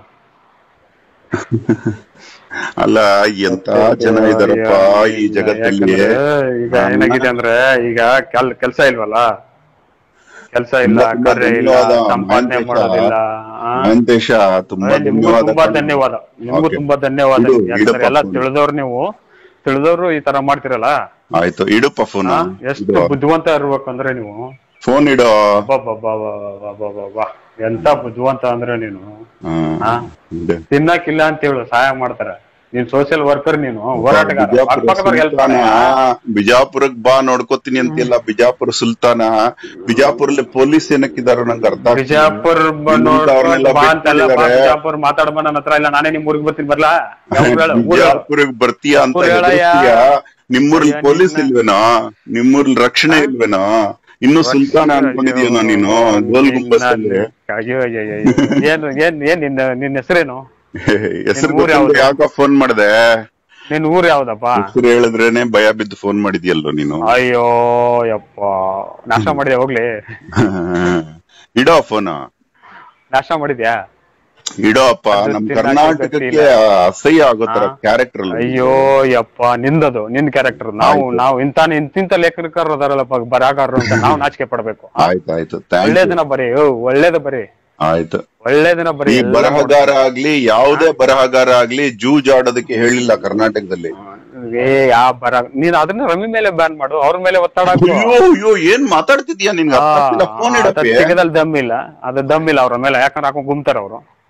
Speaker 2: ಅಲ್ಲ ಎಂತ ಜನ ಇದಾರಪ್ಪ ಈ ಜಗತ್ತಲ್ಲಿ
Speaker 1: ಯಾಕಂದ್ರೆ ಈಗ ಏನಾಗಿದೆ ಅಂದ್ರೆ ಈಗ ಕೆಲ್ ಕೆಲ್ಸ ಇಲ್ವಲ್ಲ ಕೆಲ್ಸ ಇಲ್ಲ
Speaker 2: ತುಂಬಾ ತುಂಬಾ
Speaker 1: ಕಾರ್ಯ ಇಲ್ಲ
Speaker 2: ಧನ್ಯವಾದ,
Speaker 1: ಸಂಪಾದನೆ
Speaker 2: ಮಹಂತೇಶ.
Speaker 1: ಮಾಡೋದಿಲ್ಲ ಆ?
Speaker 2: ವೆಂಕಟೇಶ ತುಂಬಾ
Speaker 1: ಅದೇ ನಿಮ್ಗೂ
Speaker 2: ಧನ್ಯವಾದ
Speaker 1: ತುಂಬಾ ಧನ್ಯವಾದ ನಿಮ್ಗೂ
Speaker 2: Okay.
Speaker 1: ತುಂಬಾ ಧನ್ಯವಾದ
Speaker 2: ಇಡು,
Speaker 1: ಯಾಕಂದ್ರೆ
Speaker 2: ಇಡಪ್ಪ
Speaker 1: ಎಲ್ಲ
Speaker 2: phone.
Speaker 1: ತಿಳಿದವ್ರು ನೀವು ತಿಳಿದವ್ರು ಈ ತರ ಮಾಡ್ತಿರಲ್ಲ
Speaker 2: ಆಯ್ತು ಇಡುಪ್ಪ ಫೋನ್
Speaker 1: ಆ? ಎಷ್ಟು ಬುದ್ಧಿವಂತ ಇರ್ಬೇಕಂದ್ರೆ ನೀವು
Speaker 2: ಫೋನ್ ಇಡೋ
Speaker 1: ಅಬ್ಬಬ್ಬಬ್ಬಬ್ಬಬ್ಬಬ್ಬಬ್ಬ. ಎಂತ ಬುದ್ಧಿವಂತ ಅಂದ್ರೆ ನೀನು
Speaker 2: ಹಾ,
Speaker 1: ಆ?
Speaker 2: ಇಡು.
Speaker 1: ತಿನ್ನಕ್ಕಿಲ್ಲ ಅಂತ ಹೇಳು ಸಹಾಯ ಮಾಡ್ತಾರೆ ನೀನ್ ಸೋಷಿಯಲ್ ವರ್ಕರ್ ನೀನು ಹೋರಾಟಗಾರ
Speaker 2: ಬಿಜಾಪುರ
Speaker 1: ಅಕ್ಕಪಕ್ಕದವ್ರಿಗೆ help
Speaker 2: ಸುಲ್ತಾನ
Speaker 1: ಮಾಡು.
Speaker 2: ಬಿಜಾಪುರಕ್ ಬಾ ನೋಡ್ಕೋತೀನಿ ಅಂತಿಲ್ಲ ಬಿಜಾಪುರ ಸುಲ್ತಾನ ಬಿಜಾಪುರಲ್ಲಿ ಪೊಲೀಸ್ ಏನಕ್ಕಿದಾರೋ ನಂಗೆ ಅರ್ಥ ಆಗ್ತಿಲ್ಲ.
Speaker 1: ಬಿಜಾಪುರ್ ಬ-
Speaker 2: ನಿಮ್ಮಿಂದ ಅವ್ರನ್ನೆಲ್ಲ
Speaker 1: ನೋಡ್ಕೊಂಡು ಬಾ ಅಂತೆಲ್ಲ ಬಾ,
Speaker 2: ಬಿಟ್ಬಿಟ್ಟಿದ್ದಾರೆ.
Speaker 1: ಬಿಜಾಪುರ್ ಮಾತಾಡ ಬಾ ನನ್ನ ಹತ್ರ ಇಲ್ಲ ನಾನೇ ನಿಮ್ ಊರಿಗೆ ಬರ್ತೀನಿ ಬರ್ಲಾ ಯಾವ ಊರ್ ಹೇಳು? ಊರ್ ಹೇಳು.
Speaker 2: ಬಿಜಾಪುರಕ್ ಬರ್ತೀಯ ಅಂತ
Speaker 1: ಊರ್ ಹೇಳಯ್ಯ.
Speaker 2: ಹೆದರ್ತೀಯ? ನಿಮ್ಮೂರ್ಲಿ
Speaker 1: ಅಯ್ಯ,
Speaker 2: ಪೊಲೀಸ್
Speaker 1: ನಿನ್ನ-
Speaker 2: ಇಲ್ವೇನೋ ನಿಮ್ಮೂರ್ಲಿ ರಕ್ಷಣೆ ಇಲ್ವೇನೋ ಇನ್ನು ಸುಲ್ತಾನ ಅನ್ಕೊಂಡಿದ್ಯೇನೋ ನೀನು ಗೋಲ್ ಗುಂಬಸ್ ಅಲ್ಲಿ
Speaker 1: ಅಯ್ಯೋ ಅಯ್ಯೋ ಅಯ್ಯೋ. ಏನ್ ಏನ್ ಏನ್ ನಿನ್ನ ನಿನ್ನ ಹೆಸರೇನು
Speaker 2: ಹೆಸರು
Speaker 1: ನಿನ್ ಊರ್ ಯಾವ್ದು?
Speaker 2: ಯಾಕ ಫೋನ್ ಮಾಡ್ದೆ
Speaker 1: ನಿನ್ ಊರ್ ಯಾವ್ದಪ್ಪ
Speaker 2: ಹೆಸರು ಹೇಳಿದ್ರೇನೆ ಭಯ ಬಿದ್ದು ಫೋನ್ ಮಾಡಿದ್ಯಲ್ಲೋ ನೀನು
Speaker 1: ಅಯ್ಯೋ ಯಪ್ಪ ನಾಶ ಮಾಡಿದ್ಯಾ ಹೋಗ್ಲಿ
Speaker 2: ಇಡೋ ಫೋನ್
Speaker 1: ನಾಶ ಮಾಡಿದ್ಯಾ
Speaker 2: ಇಡೋ ಅಪ್ಪ
Speaker 1: ಅದು
Speaker 2: ನಮ್
Speaker 1: ತಿನ್ನಕ್ಕೆ
Speaker 2: ಕರ್ನಾಟಕಕ್ಕೆ
Speaker 1: ಗೊತ್ತಿಲ್ಲ.
Speaker 2: ಅಸಹ್ಯ ಆಗೋ ತರ
Speaker 1: ಹಾ?
Speaker 2: ಕ್ಯಾರೆಕ್ಟರ್
Speaker 1: ಅಯ್ಯೋ ಯಪ್ಪ ನಿಂದದು ನಿನ್ ಕ್ಯಾರೆಕ್ಟರ್ ನಾವು
Speaker 2: ಆಯ್ತು.
Speaker 1: ನಾವು ಇಂತ ಇಂತಿಂತ ಲೇಖಕರು ಅದಾರಲ್ಲಪ್ಪ ಬರಹಗಾರರು ಅಂತ ನಾವು ನಾಚಿಕೆ ಪಡಬೇಕು
Speaker 2: ಆಯ್ತಾಯ್ತು ಥ್ಯಾಂಕ್ ಯು
Speaker 1: ಒಳ್ಳೇದನ್ನ ಬರೀ ಓ, ಒಳ್ಳೇದ ಬರೀ
Speaker 2: ಆಯ್ತು
Speaker 1: ಒಳ್ಳೇದನ್ನ ಬರೀ
Speaker 2: ಈ
Speaker 1: ಎಲ್ಲ
Speaker 2: ಬರಹಗಾರ ಆಗ್ಲಿ ಯಾವುದೇ ಬರಹಗಾರ ಆಗ್ಲಿ ಜೂಜಾಡೋದಕ್ಕೆ ಹೇಳಿಲ್ಲ ಕರ್ನಾಟಕದಲ್ಲಿ
Speaker 1: ಏ ಯಾ ಬರ ನೀನ್ ಅದನ್ನ ರಮ್ಮಿ ಮೇಲೆ ಬ್ಯಾನ್ ಮಾಡು ಅವ್ರ ಮೇಲೆ ಒತ್ತಡ ಹಾಕು.
Speaker 2: ಅಯ್ಯೋ ಅಯ್ಯೋ ಏನ್ ಮಾತಾಡ್ತಿದ್ಯಾ ನಿನ್ಗೆ
Speaker 1: ಆ,
Speaker 2: ಫೋನ್
Speaker 1: ಅದ್
Speaker 2: ಇಡಪ್ಪಿ
Speaker 1: ತೆಗೆದಲ್ಲಿ ದಮ್ ಇಲ್ಲ ಅದ ದಮ್ ಇಲ್ಲ ಅವ್ರ ಮೇಲೆ ಯಾಕಂದ್ರೆ ಹಾಕೊಂಡ್ ಗುಮ್ತಾರ ಅವ್ರು